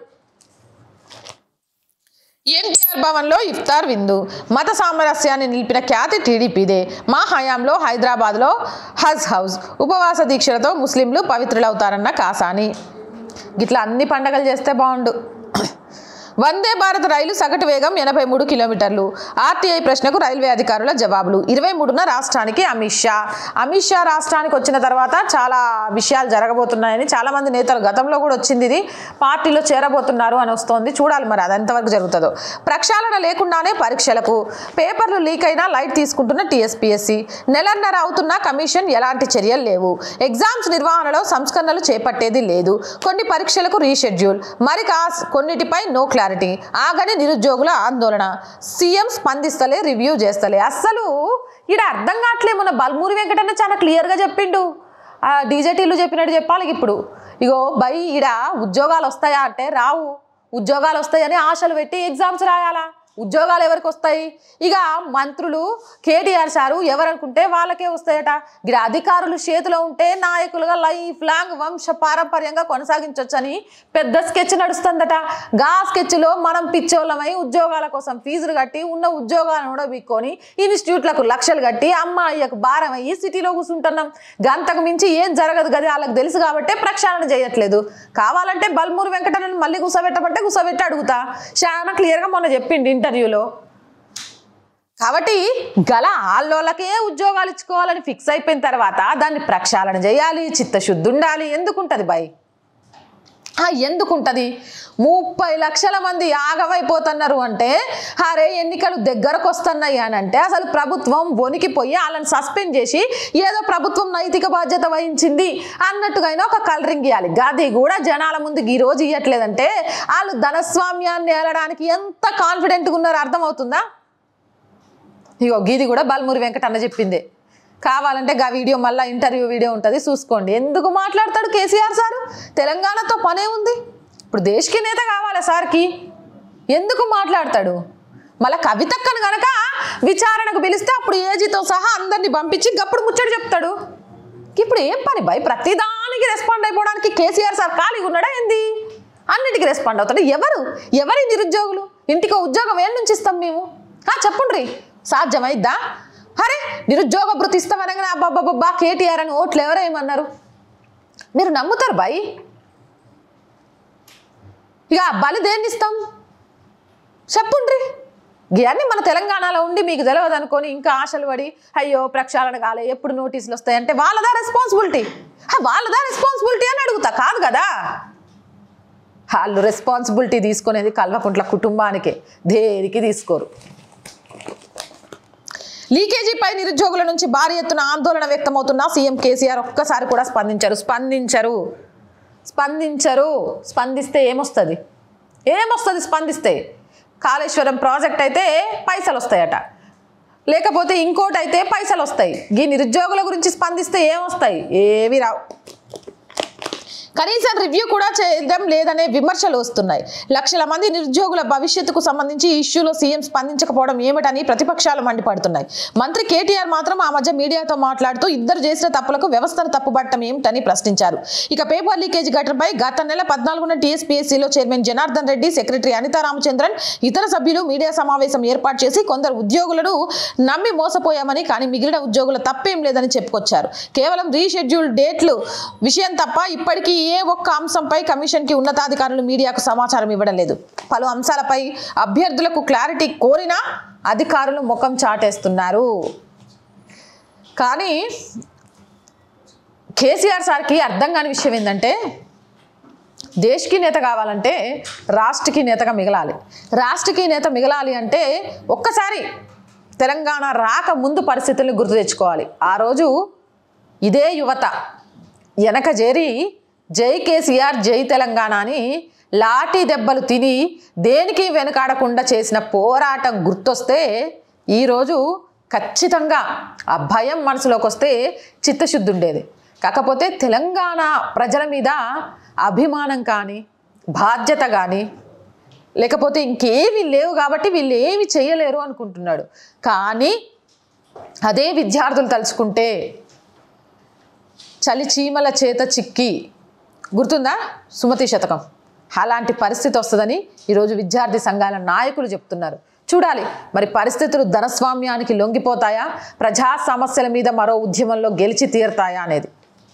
ఎన్టీఆర్ భవన్లో ఇఫ్తార్ విందు మత సామరస్యాన్ని నిలిపిన ఖ్యాతి టీడీపీదే మా హయాంలో హైదరాబాద్లో హజ్ హౌస్ ఉపవాస దీక్షలతో ముస్లింలు పవిత్రులవుతారన్న కాసాని గిట్లా అన్ని పండగలు చేస్తే బాగుండు వందే భారత్ రైలు సగటు వేగం ఎనభై మూడు కిలోమీటర్లు ఆర్టీఐ ప్రశ్నకు రైల్వే అధికారుల జవాబులు ఇరవై మూడున రాష్ట్రానికి అమిత్ షా అమిత్ షా రాష్ట్రానికి వచ్చిన తర్వాత చాలా విషయాలు జరగబోతున్నాయని చాలా మంది నేతలు గతంలో కూడా వచ్చింది ఇది పార్టీలో చేరబోతున్నారు అని వస్తోంది చూడాలి మరి అది ఎంతవరకు జరుగుతుందో ప్రక్షాళన లేకుండానే పరీక్షలకు పేపర్లు లీక్ అయినా లైట్ తీసుకుంటున్న టీఎస్పీఎస్సీ నెలన్నర అవుతున్నా కమిషన్ ఎలాంటి చర్యలు లేవు ఎగ్జామ్స్ నిర్వహణలో సంస్కరణలు చేపట్టేది లేదు కొన్ని పరీక్షలకు రీషెడ్యూల్ మరి కాస్ కొన్నిటిపై నో క్లారిటీ ఆగని నిరుద్యోగుల ఆందోళన సీఎం స్పందిస్తలే రివ్యూ చేస్తలే అస్సలు ఈడ అర్థం కావట్లే మన బల్మూరి వెంకటన్న చాలా క్లియర్గా చెప్పిండు ఆ డీజేటీలు చెప్పినట్టు చెప్పాలి ఇప్పుడు ఇగో బై ఈడ ఉద్యోగాలు వస్తాయా అంటే రావు ఉద్యోగాలు వస్తాయని ఆశలు పెట్టి ఎగ్జామ్స్ రాయాలా ఉద్యోగాలు ఎవరికి వస్తాయి ఇక మంత్రులు కేటీఆర్ సారు ఎవరనుకుంటే వాళ్ళకే వస్తాయట ఇక్కడ అధికారులు చేతిలో ఉంటే నాయకులుగా లైఫ్ లాంగ్ వంశ పారంపర్యంగా కొనసాగించవచ్చని పెద్ద స్కెచ్ నడుస్తుందట గా స్కెచ్లో మనం పిచ్చోళ్ళమై ఉద్యోగాల కోసం ఫీజులు కట్టి ఉన్న ఉద్యోగాలను కూడా బిక్కొని ఇన్స్టిట్యూట్లకు లక్షలు కట్టి అమ్మ అయ్యకు భారం అయ్యి సిటీలో కూర్చుంటున్నాం గంతకు మించి ఏం జరగదు కదా వాళ్ళకి తెలుసు కాబట్టే ప్రక్షాళన చేయట్లేదు కావాలంటే బల్మూరి వెంకటరమణ మళ్ళీ కూర్చోబెట్టమంటే కూర్చోబెట్టి అడుగుతా చాలా క్లియర్గా మొన్న చెప్పిండి ఇంటర్వ్యూలో కాబట్టి గల ఆళ్ళోళ్ళకే ఉద్యోగాలు ఇచ్చుకోవాలని ఫిక్స్ అయిపోయిన తర్వాత దాన్ని ప్రక్షాళన చేయాలి చిత్తశుద్ధి ఉండాలి ఎందుకుంటుంది బాయ్ ఆ, ఎందుకుంటది ముప్పై లక్షల మంది ఆగమైపోతున్నారు అంటే అరే ఎన్నికలు దగ్గరకు వస్తున్నాయి అని అంటే అసలు ప్రభుత్వం వణికిపోయి వాళ్ళని సస్పెండ్ చేసి ఏదో ప్రభుత్వం నైతిక బాధ్యత వహించింది అన్నట్టుగా అయినా ఒక కలరింగ్ ఇవ్వాలి గది కూడా జనాల ముందుకు ఈ రోజు ఇవ్వట్లేదంటే వాళ్ళు ధనస్వామ్యాన్ని ఏలడానికి ఎంత కాన్ఫిడెంట్గా ఉన్నారో అర్థమవుతుందా ఇగో గీది కూడా బల్మూరి వెంకటన్న చెప్పిందే కావాలంటే గా వీడియో మళ్ళీ ఇంటర్వ్యూ వీడియో ఉంటుంది చూసుకోండి ఎందుకు మాట్లాడతాడు కేసీఆర్ సారు తెలంగాణతో పనే ఉంది ఇప్పుడు దేశకి నేత కావాలి సార్కి ఎందుకు మాట్లాడతాడు మళ్ళీ కవితక్కను గనక విచారణకు పిలిస్తే అప్పుడు ఏజీతో సహా అందరినీ పంపించి గప్పుడు ముచ్చట చెప్తాడు ఇప్పుడు ఏం పని భయ్ ప్రతిదానికి రెస్పాండ్ అయిపోవడానికి కేసీఆర్ సార్ ఖాళీగా ఉన్నాడా ఏంది అన్నిటికీ రెస్పాండ్ అవుతాడు ఎవరు ఎవరి నిరుద్యోగులు ఇంటికి ఉద్యోగం ఏం నుంచి ఇస్తాం మేము ఆ, చెప్పుండ్రి సాధ్యమైద్దా అరే నిరుద్యోగ భృతి ఇస్తామనగానే అబ్బాబ్బాబ్బా కేటీఆర్ అని ఓట్లు ఎవరేమన్నారు మీరు నమ్ముతారు బాయ్ ఇక బలి దేన్ని ఇస్తాం చెప్పుండ్రి ఇవన్నీ మన తెలంగాణలో ఉండి మీకు తెలియదు అనుకొని ఇంకా ఆశలు పడి అయ్యో ప్రక్షాళన కాలే ఎప్పుడు నోటీసులు వస్తాయి అంటే వాళ్ళదా రెస్పాన్సిబిలిటీ వాళ్ళదా రెస్పాన్సిబిలిటీ అని అడుగుతా కాదు కదా వాళ్ళు రెస్పాన్సిబిలిటీ తీసుకునేది కల్వకుంట్ల కుటుంబానికే దేనికి తీసుకోరు లీకేజీపై నిరుద్యోగుల నుంచి భారీ ఎత్తున ఆందోళన వ్యక్తమవుతున్న సీఎం కేసీఆర్ ఒక్కసారి కూడా స్పందించరు స్పందించరు స్పందించరు స్పందిస్తే ఏమొస్తుంది ఏమొస్తుంది స్పందిస్తే కాళేశ్వరం ప్రాజెక్ట్ అయితే పైసలు వస్తాయట లేకపోతే ఇంకోటి అయితే పైసలు వస్తాయి ఈ నిరుద్యోగుల గురించి స్పందిస్తే ఏమొస్తాయి ఏవి రావు కనీసం రివ్యూ కూడా చేయడం లేదనే విమర్శలు వస్తున్నాయి లక్షల మంది నిరుద్యోగుల భవిష్యత్తుకు సంబంధించి ఈ ఇష్యూలో సీఎం స్పందించకపోవడం ఏమిటని ప్రతిపక్షాలు మండిపడుతున్నాయి మంత్రి కేటీఆర్ మాత్రం ఆ మధ్య మీడియాతో మాట్లాడుతూ ఇద్దరు చేసిన తప్పులకు వ్యవస్థను తప్పుబట్టడం ఏమిటని ప్రశ్నించారు ఇక పేపర్ లీకేజ్ ఘటనపై గత నెల పద్నాలుగున టీఎస్పీఎస్సీలో చైర్మన్ జనార్దన్ రెడ్డి సెక్రటరీ అనితా రామచంద్రన్ ఇతర సభ్యులు మీడియా సమావేశం ఏర్పాటు చేసి కొందరు ఉద్యోగులను నమ్మి మోసపోయామని కానీ మిగిలిన ఉద్యోగుల తప్పేం లేదని చెప్పుకొచ్చారు కేవలం రీషెడ్యూల్ డేట్లు విషయం తప్ప ఇప్పటికీ ఏ ఒక్క అంశంపై కమిషన్కి ఉన్నతాధికారులు మీడియాకు సమాచారం ఇవ్వడం లేదు పలు అంశాలపై అభ్యర్థులకు క్లారిటీ కోరినా అధికారులు ముఖం చాటేస్తున్నారు కానీ కేసీఆర్ సార్కి అర్థం కాని విషయం ఏంటంటే దేశ్కి నేత కావాలంటే రాష్ట్రకి నేతగా మిగలాలి రాష్ట్రకి నేత మిగలాలి అంటే ఒక్కసారి తెలంగాణ రాక ముందు పరిస్థితుల్ని గుర్తు తెచ్చుకోవాలి ఆ రోజు ఇదే యువత వెనక చేరి జై కేసీఆర్ జై తెలంగాణ అని లాఠీ దెబ్బలు తిని దేనికి వెనుకాడకుండా చేసిన పోరాటం గుర్తొస్తే ఈరోజు ఖచ్చితంగా ఆ భయం మనసులోకి వస్తే చిత్తశుద్ధి ఉండేది కాకపోతే తెలంగాణ ప్రజల మీద అభిమానం కానీ బాధ్యత కానీ లేకపోతే ఇంకేమీ లేవు కాబట్టి వీళ్ళు ఏమి చేయలేరు అనుకుంటున్నాడు కానీ అదే విద్యార్థులు తలుచుకుంటే చలి చీమల చేత చిక్కి గుర్తుందా సుమతి శతకం అలాంటి పరిస్థితి వస్తుందని ఈరోజు విద్యార్థి సంఘాల నాయకులు చెప్తున్నారు చూడాలి మరి పరిస్థితులు ధనస్వామ్యానికి లొంగిపోతాయా ప్రజా సమస్యల మీద మరో ఉద్యమంలో గెలిచి తీరుతాయా అనేది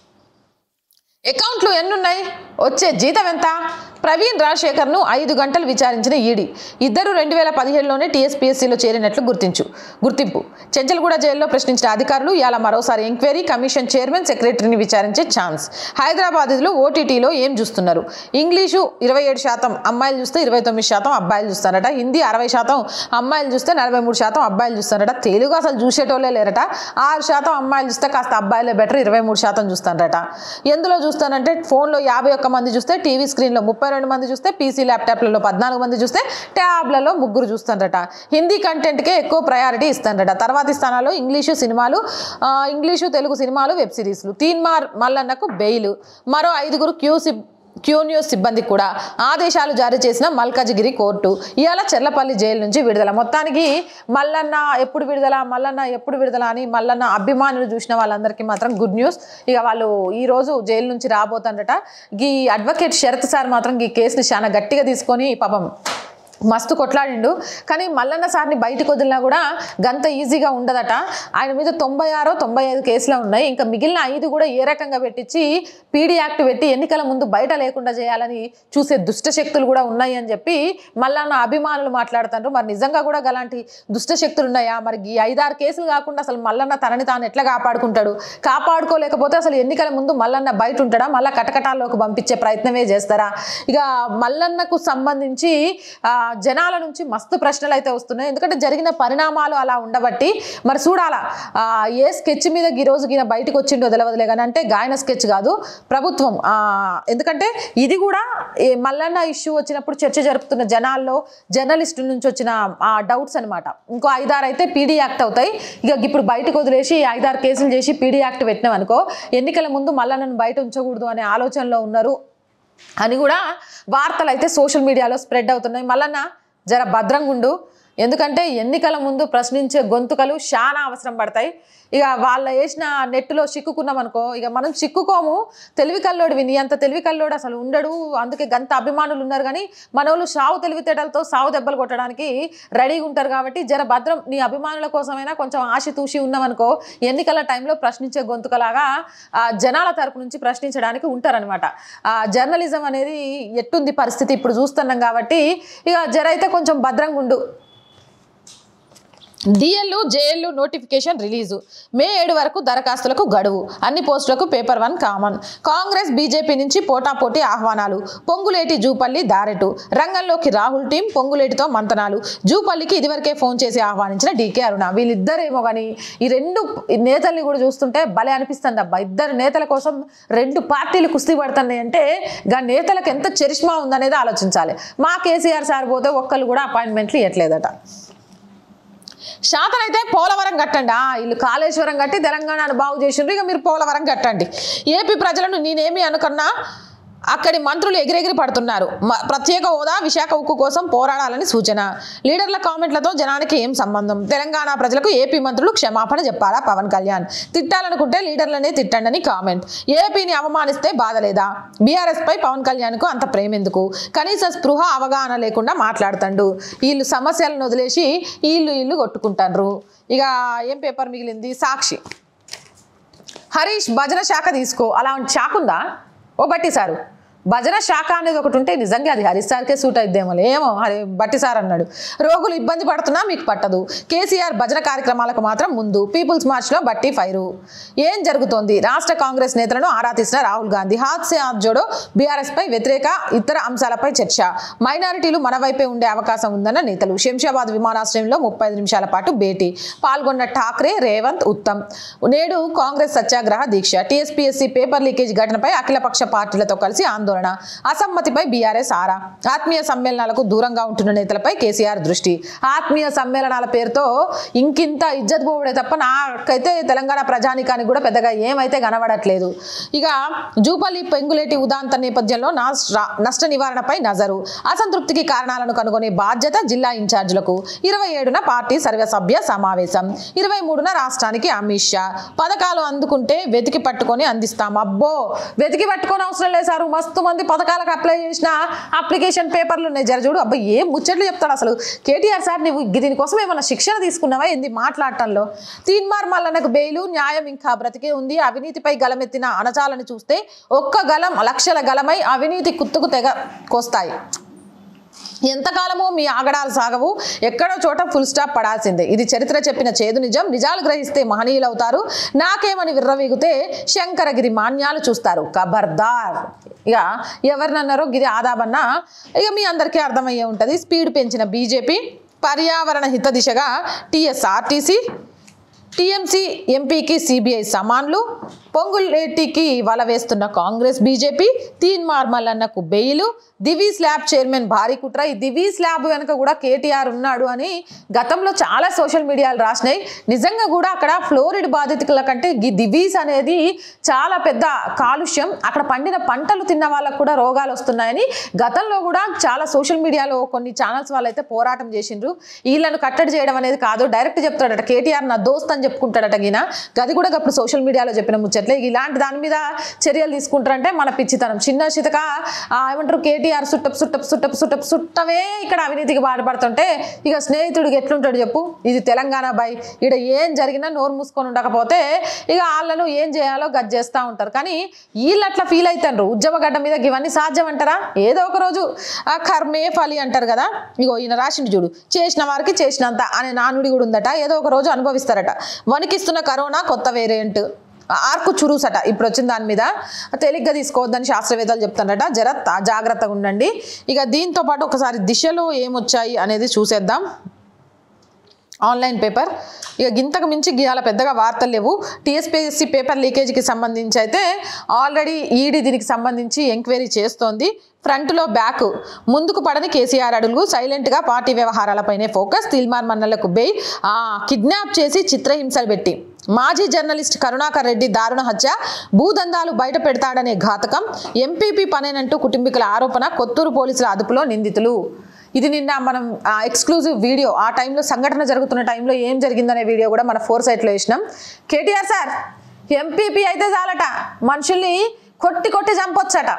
అకౌంట్లు ఎన్నున్నాయి వచ్చే జీతం ఎంత ప్రవీణ్ రాజశేఖర్ను ఐదు గంటలు విచారించిన ఈడీ ఇద్దరు రెండు వేల పదిహేడులోనే టీఎస్పీఎస్సీలో చేరినట్లు గుర్తించు గుర్తింపు చెంచల్గూడ జైల్లో ప్రశ్నించిన అధికారులు ఇవాళ మరోసారి ఎంక్వైరీ కమిషన్ చైర్మన్ సెక్రటరీని విచారించే ఛాన్స్ హైదరాబాద్లో ఓటీటీలో ఏం చూస్తున్నారు ఇంగ్లీషు ఇరవై ఏడు శాతం అమ్మాయిలు చూస్తే ఇరవై తొమ్మిది శాతం అబ్బాయిలు చూస్తారట హిందీ అరవై శాతం అమ్మాయిలు చూస్తే నలభై మూడు శాతం అబ్బాయిలు చూస్తారట తెలుగు అసలు చూసేటోళ్ళే లేరట ఆరు శాతం అమ్మాయిలు చూస్తే కాస్త అబ్బాయిలే బెటర్ ఇరవై మూడు శాతం చూస్తారట ఎందులో చూస్తానంటే ఫోన్లో యాభై ఒక్క మంది చూస్తే టీవీ స్క్రీన్లో ముప్పై రెండు మంది చూస్తే పీసీ ల్యాప్టాప్లలో పద్నాలుగు మంది చూస్తే ట్యాబ్లలో ముగ్గురు చూస్తారట హిందీ కంటెంట్కే ఎక్కువ ప్రయారిటీ ఇస్తారట తర్వాతి స్థానాల్లో ఇంగ్లీషు సినిమాలు ఆ, ఇంగ్లీషు తెలుగు సినిమాలు వెబ్ సిరీస్లు తీన్మార్ మల్లన్నకు బెయిల్ మరో ఐదుగురు క్యూ సిబ్ క్యూ న్యూస్ సిబ్బందికి కూడా ఆదేశాలు జారీ చేసిన మల్కాజిగిరి కోర్టు ఇవాళ చెర్లపల్లి జైలు నుంచి విడుదల మొత్తానికి మల్లన్న ఎప్పుడు విడుదల మల్లన్న ఎప్పుడు విడుదల అని మల్లన్న అభిమానులు చూసిన వాళ్ళందరికీ మాత్రం గుడ్ న్యూస్ ఇక వాళ్ళు ఈ రోజు జైలు నుంచి రాబోతుందట ఈ అడ్వకేట్ శరత్ సార్ మాత్రం ఈ కేసుని చాలా గట్టిగా తీసుకొని పాపం మస్తు కొట్లాడిండు కానీ మల్లన్న సార్ని బయటకు వదిలినా కూడా గంత ఈజీగా ఉండదట ఆయన మీద తొంభై ఆరో తొంభై ఐదు కేసులు ఉన్నాయి ఇంకా మిగిలిన ఐదు కూడా ఏ రకంగా పెట్టించి పీడీ యాక్ట్ పెట్టి ఎన్నికల ముందు బయట లేకుండా చేయాలని చూసే దుష్ట శక్తులు కూడా ఉన్నాయి అని చెప్పి మల్లన్న అభిమానులు మాట్లాడుతుంటారు మరి నిజంగా కూడా అలాంటి దుష్ట శక్తులు ఉన్నాయా మరి ఈ ఐదారు కేసులు కాకుండా అసలు మల్లన్న తనని తాను ఎట్లా కాపాడుకుంటాడు కాపాడుకోలేకపోతే అసలు ఎన్నికల ముందు మల్లన్న బయట ఉంటాడా మళ్ళీ కటకటాల్లోకి పంపించే ప్రయత్నమే చేస్తారా ఇక మల్లన్నకు సంబంధించి ఆ, జనాల నుంచి మస్తు ప్రశ్నలు అయితే వస్తున్నాయి ఎందుకంటే జరిగిన పరిణామాలు అలా ఉండబట్టి మరి చూడాలా ఆ, ఏ స్కెచ్ మీద ఈ రోజు ఈయన బయటకు వచ్చిండో తెలియదులే కానీ అంటే గాయన స్కెచ్ కాదు ప్రభుత్వం ఆ, ఎందుకంటే ఇది కూడా ఈ మల్లన్న ఇష్యూ వచ్చినప్పుడు చర్చ జరుపుతున్న జనాల్లో జర్నలిస్టుల నుంచి వచ్చిన ఆ డౌట్స్ అనమాట ఇంకో ఐదారు అయితే పీడీ యాక్ట్ అవుతాయి ఇక ఇప్పుడు బయటకు వదిలేసి ఈ ఐదారు కేసులు చేసి పీడీ యాక్ట్ పెట్టినాం అనుకో ఎన్నికల ముందు మల్లన్నను బయట ఉంచకూడదు అనే ఆలోచనలో ఉన్నారు అని కూడా వార్తలు అయితే సోషల్ మీడియాలో స్ప్రెడ్ అవుతున్నాయి మళ్ళన్న జర భద్రంగా ఉండు ఎందుకంటే ఎన్నికల ముందు ప్రశ్నించే గొంతుకలు చాలా అవసరం పడతాయి ఇక వాళ్ళ వేసిన నెట్టులో చిక్కుకున్నాం అనుకో ఇక మనం చిక్కుకోము తెలివి కల్లోడు విని అంత తెలివి కల్లోడు అసలు ఉండడు అందుకే గంత అభిమానులు ఉన్నారు కానీ మనోళ్ళు సావు తెలివితేటలతో సావు దెబ్బలు కొట్టడానికి రెడీగా ఉంటారు కాబట్టి జర భద్రం నీ అభిమానుల కోసమైనా కొంచెం ఆశ తూసి ఉన్నామనుకో ఎన్నికల టైంలో ప్రశ్నించే గొంతుకలాగా ఆ, జనాల తరపు నుంచి ప్రశ్నించడానికి ఉంటారనమాట ఆ జర్నలిజం అనేది ఎట్టుంది పరిస్థితి ఇప్పుడు చూస్తున్నాం కాబట్టి ఇక జర అయితే కొంచెం భద్రంగా ఉండు DL JL notification release May ఏడు వరకు దరఖాస్తులకు గడువు అన్ని పోస్టులకు paper one common Congress BJP నుంచి పోటాపోటీ ఆహ్వానాలు పొంగులేటి జూపల్లి దారెటు రంగంలోకి రాహుల్ టీం పొంగులేటితో మంతనాలు జూపల్లికి ఇదివరకే ఫోన్ చేసి ఆహ్వానించిన డీకే అరుణ వీళ్ళిద్దరేమో కానీ ఈ రెండు నేతల్ని కూడా చూస్తుంటే భలే అనిపిస్తుంది అబ్బా ఇద్దరు నేతల కోసం రెండు పార్టీలు కుస్తీ పడుతున్నాయి అంటే గా నేతలకు ఎంత చరిష్మా ఉందనేది ఆలోచించాలి మా కేసీఆర్ సార్ పోతే ఒక్కళ్ళు కూడా అపాయింట్మెంట్లు ఇవ్వట్లేదట శాతం అయితే పోలవరం కట్టండి ఆ, వీళ్ళు కాళేశ్వరం కట్టి తెలంగాణను బాగు చేసిండ్రు ఇక మీరు పోలవరం కట్టండి ఏపీ ప్రజలను నేనేమి అనుకున్నా అక్కడి మంత్రులు ఎగిరెగిరి పడుతున్నారు మ- ప్రత్యేక హోదా విశాఖ ఉక్కు కోసం పోరాడాలని సూచన లీడర్ల కామెంట్లతో జనానికి ఏం సంబంధం తెలంగాణ ప్రజలకు ఏపీ మంత్రులు క్షమాపణ చెప్పాలా పవన్ కళ్యాణ్ తిట్టాలనుకుంటే లీడర్లనే తిట్టండి అని కామెంట్ ఏపీని అవమానిస్తే బాధ లేదా బీఆర్ఎస్ పై పవన్ కళ్యాణ్కు అంత ప్రేమ ఎందుకు కనీస స్పృహ అవగాహన లేకుండా మాట్లాడుతాండు వీళ్ళు సమస్యలను వదిలేసి వీళ్ళు వీళ్ళు కొట్టుకుంటారు ఇక ఏం పేపర్ మిగిలింది సాక్షి హరీష్ భజన శాఖ తీసుకో అలాంటి శాఖ ఉందా ఓ బట్టి సారు భజన శాఖ అనేది ఒకటి ఉంటే నిజంగా అది హరీష్ సార్కే సూట్ అయిద్దేమో ఏమో హరి బట్టి సార్ అన్నాడు రోగులు ఇబ్బంది పడుతున్నా మీకు పట్టదు కేసీఆర్ భజన కార్యక్రమాలకు మాత్రం ముందు పీపుల్స్ మార్చ్లో బట్టి ఫైరు ఏం జరుగుతోంది రాష్ట్ర కాంగ్రెస్ నేతలను ఆరా తీసిన రాహుల్ గాంధీ హాత్ సే హాత్ జోడో బీఆర్ఎస్ పై వ్యతిరేక ఇతర అంశాలపై చర్చ మైనారిటీలు మన వైపే ఉండే అవకాశం ఉందన్న నేతలు శంషాబాద్ విమానాశ్రయంలో ముప్పై ఐదు నిమిషాల పాటు భేటీ పాల్గొన్న ఠాక్రే రేవంత్ ఉత్తమ్ నేడు కాంగ్రెస్ సత్యాగ్రహ దీక్ష టీఎస్పీఎస్సీ పేపర్ లీకేజ్ ఘటనపై అఖిలపక్ష పార్టీలతో కలిసి ఆందోళన అసమ్మతిపై బీఆర్ఎస్ ఆరా ఆత్మీయ సమ్మేళనాలకు దూరంగా ఉంటున్న నేతలపై కేసీఆర్ దృష్టి ఆత్మీయ సమ్మేళనాల పేరుతో ఇంకింత ఇజ్జత్ పోవడే తప్ప నాకైతే తెలంగాణ ప్రజానికానికి కూడా పెద్దగా ఏమైతే కనబడట్లేదు ఇక జూపల్లి పెంగులేటి ఉదాంత నేపథ్యంలో నాస్- రా- నష్ట నివారణపై నజరు అసంతృప్తికి కారణాలను కనుగొనే బాధ్యత జిల్లా ఇన్ఛార్జీలకు ఇరవై ఏడున పార్టీ సర్వసభ్య సమావేశం ఇరవై మూడున రాష్ట్రానికి అమిత్ షా పథకాలు అందుకుంటే వెతికి పట్టుకొని అందిస్తాం అబ్బో వెతికి పట్టుకొని అవసరం లేదు సార్ మస్తు మంది పథకాలకు అప్లై చేసిన అప్లికేషన్ పేపర్లు ఉన్నాయి జర చూడు అబ్బా ఏం ముచ్చట్లు చెప్తాడు అసలు కేటీఆర్ సార్ నువ్వు దీనికోసం ఏమైనా శిక్షణ తీసుకున్నావా ఏంది మాట్లాడటంలో తీన్మార్ మల్లనకు బెయిలు న్యాయం ఇంకా బ్రతికే ఉంది అవినీతిపై గలమెత్తిన అణచాలని చూస్తే ఒక్క గలం లక్షల గలమై అవినీతి కుత్తుకు తెగ కోస్తాయి ఎంతకాలమో మీ ఆగడాలు సాగవు ఎక్కడో చోట ఫుల్ స్టాప్ పడాల్సిందే ఇది చరిత్ర చెప్పిన చేదు నిజం నిజాలు గ్రహిస్తే మహనీయులవుతారు నాకేమని విర్రవీగితే శంకరగిరి మాన్యాలు చూస్తారు ఖబర్దార్ ఇక ఎవరినన్నారో గిది ఆదాబన్నా ఇక మీ అందరికీ అర్థమయ్యే ఉంటుంది స్పీడ్ పెంచిన బీజేపీ పర్యావరణ హిత దిశగా టీఎస్ఆర్టీసీ టీఎంసీ ఎంపీకి సిబిఐ సమాన్లు పొంగులేటికి వల వేస్తున్న కాంగ్రెస్ బీజేపీ తీన్ మార్మల్లన్నకు బెయిలు దివీ స్లాబ్ చైర్మన్ భారీ కుట్ర ఈ దివీ స్లాబ్ వెనుక కూడా కేటీఆర్ ఉన్నాడు అని గతంలో చాలా సోషల్ మీడియాలు రాసినాయి నిజంగా కూడా అక్కడ ఫ్లోరిడ్ బాధితుల కంటే ఈ దివీస్ అనేది చాలా పెద్ద కాలుష్యం అక్కడ పండిన పంటలు తిన్న వాళ్ళకు కూడా రోగాలు వస్తున్నాయని గతంలో కూడా చాలా సోషల్ మీడియాలో కొన్ని ఛానల్స్ వాళ్ళైతే పోరాటం చేసిండ్రు వీళ్ళను కట్టడి చేయడం అనేది కాదు డైరెక్ట్ చెప్తాడట కేటీఆర్ నా దోస్త్ అని చెప్పుకుంటాడట గిన గది కూడా అప్పుడు సోషల్ మీడియాలో చెప్పిన ముచ్చట్లే ఇలాంటి దాని మీద చర్యలు తీసుకుంటారంటే మన పిచ్చితనం చిన్న చితక ఆ, ఏమంటారు కేటీఆర్ సుట్టప్ సుట్టప్ సుట్టప్ సుట్టప్ సుట్టవే ఇక్కడ అవినీతికి బాధపడుతుంటే ఇక స్నేహితుడికి ఎట్లుంటాడు చెప్పు ఇది తెలంగాణ బై ఇక్కడ ఏం జరిగినా నోరు మూసుకొని ఉండకపోతే ఇక వాళ్ళను ఏం చేయాలో గది చేస్తూ ఉంటారు కానీ వీళ్ళు అట్లా ఫీల్ అవుతారు ఉద్యమగడ్డ మీద ఇవన్నీ సాధ్యం అంటారా ఏదో ఒక రోజు ఆ కర్మే ఫలి అంటారు కదా ఇగో ఈయన రాసిండు చూడు చేసిన వారికి చేసినంత అనే నానుడి కూడా ఉందట ఏదో ఒక రోజు అనుభవిస్తారట వణికిస్తున్న కరోనా కొత్త వేరియంట్ ఆర్కు చురుసట ఇప్పుడు వచ్చిన దాని మీద తేలిగ్గా తీసుకోవద్దని శాస్త్రవేత్తలు చెప్తారట జర తా- జాగ్రత్తగా ఉండండి ఇక దీంతో పాటు ఒకసారి దిశలో ఏమొచ్చాయి అనేది చూసేద్దాం ఆన్లైన్ పేపర్ ఇక గింతకు మించి గీయాల పెద్దగా వార్తలు లేవు టీఎస్పీఎస్సీ పేపర్ లీకేజీకి సంబంధించి అయితే ఆల్రెడీ ఈడీ దీనికి సంబంధించి ఎంక్వైరీ చేస్తోంది ఫ్రంట్లో బ్యాక్ ముందుకు పడని కేసీఆర్ అడుగులు సైలెంట్గా పార్టీ వ్యవహారాలపైనే ఫోకస్ తిల్మార్ మన్నలకు బెయిల్ ఆ, కిడ్నాప్ చేసి చిత్రహింసలు పెట్టి మాజీ జర్నలిస్ట్ కరుణాకర్ రెడ్డి దారుణ హత్య భూదందాలు బయట పెడతాడనే ఘాతకం ఎంపీపీ పనేనంటూ కుటుంబీకుల ఆరోపణ కొత్తూరు పోలీసుల అదుపులో నిందితులు ఇది నిన్న మనం ఎక్స్క్లూజివ్ వీడియో ఆ టైంలో సంఘటన జరుగుతున్న టైంలో ఏం జరిగిందనే వీడియో కూడా మన ఫోర్ సైట్లో వేసినాం కేటీఆర్ సార్ ఎంపీపీ అయితే చాలట మనుషుల్ని కొట్టి కొట్టి చంపొచ్చట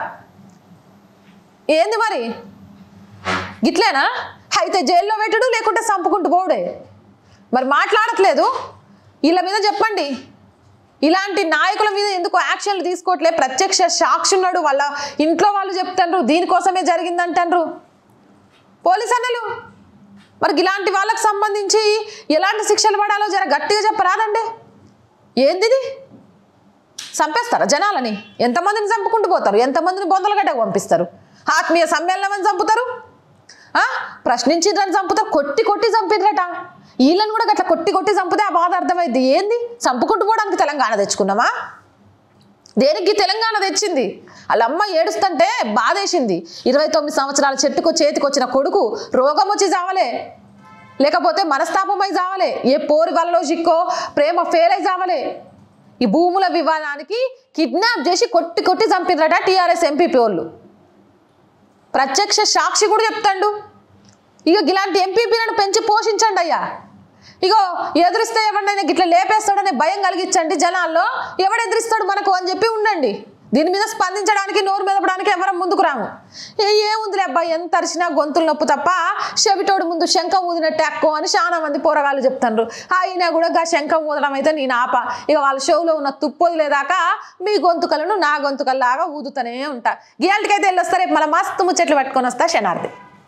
ఏంది మరి గిట్లేనా అయితే జైల్లో పెట్టుడు లేకుంటే చంపుకుంటూ పోవుడే మరి మాట్లాడట్లేదు వీళ్ళ మీద చెప్పండి ఇలాంటి నాయకుల మీద ఎందుకు యాక్షన్లు తీసుకోవట్లే ప్రత్యక్ష సాక్షి ఉన్నాడు వాళ్ళ ఇంట్లో వాళ్ళు చెప్తాండ్రు దీనికోసమే జరిగిందంటాండ్రు పోలీస్ అన్నలు మరి ఇలాంటి వాళ్ళకి సంబంధించి ఎలాంటి శిక్షలు పడాలో జర గట్టిగా చెప్పరాదండి ఏంది ఇది? చంపేస్తారా జనాలని ఎంతమందిని చంపుకుంటూ పోతారు ఎంతమందిని బొందలగడ్డకు పంపిస్తారు ఆత్మీయ సమ్మేళనం అని చంపుతారు ఆ? ప్రశ్నించిండ్రని చంపుతారు కొట్టి కొట్టి చంపిద్రట వీళ్ళని కూడా గట్లా కొట్టి కొట్టి చంపితే ఆ బాధ అర్థమైంది ఏంది చంపుకుంటూ పోవడానికి తెలంగాణ తెచ్చుకున్నామా దేనికి తెలంగాణ తెచ్చింది వాళ్ళ అమ్మ ఏడుస్తుంటే బాధేసింది ఇరవై తొమ్మిది సంవత్సరాల చెట్టుకు చేతికొచ్చిన కొడుకు రోగం వచ్చి చావలే లేకపోతే మనస్తాపమై చావలే ఏ పోరి వలలో చిక్కో ప్రేమ ఫెయిల్ అయి చావలే ఈ భూముల వివాదానికి కిడ్నాప్ చేసి కొట్టి కొట్టి చంపినరట టీఆర్ఎస్ ఎంపీపీ వాళ్ళు ప్రత్యక్ష సాక్షి కూడా చెప్తాడు ఇక ఇలాంటి ఎంపీపీలను పెంచి పోషించండి అయ్యా ఇగో ఎదురిస్తే ఎవరినైనా గిట్ల లేపేస్తాడనే భయం కలిగించండి జనాల్లో ఎవడు ఎదిరిస్తాడు మనకు అని చెప్పి ఉండండి దీని మీద స్పందించడానికి నోరు మెదపడానికి ఎవరం ముందుకు రాము ఏ ఏముందిలే అబ్బాయి ఎంత అరిచినా గొంతులు నొప్పు తప్ప చెవిటోడు ముందు శంఖం ఊదినట్టు ఎక్కువ అని చాలా మంది పోరగాళ్ళు చెప్తాండ్రు అయినా కూడా గా శంఖం ఊదడం అయితే నేను ఆప ఇక వాళ్ళ షోలో ఉన్న తుప్పు లేదాకా మీ గొంతుకలను నా గొంతుకల్లాగా ఊదుతూనే ఉంటా గియాల్టికైతే వెళ్ళొస్తా రేపు మళ్ళీ మస్తు ముచ్చట్లు పట్టుకొని వస్తా శనార్థి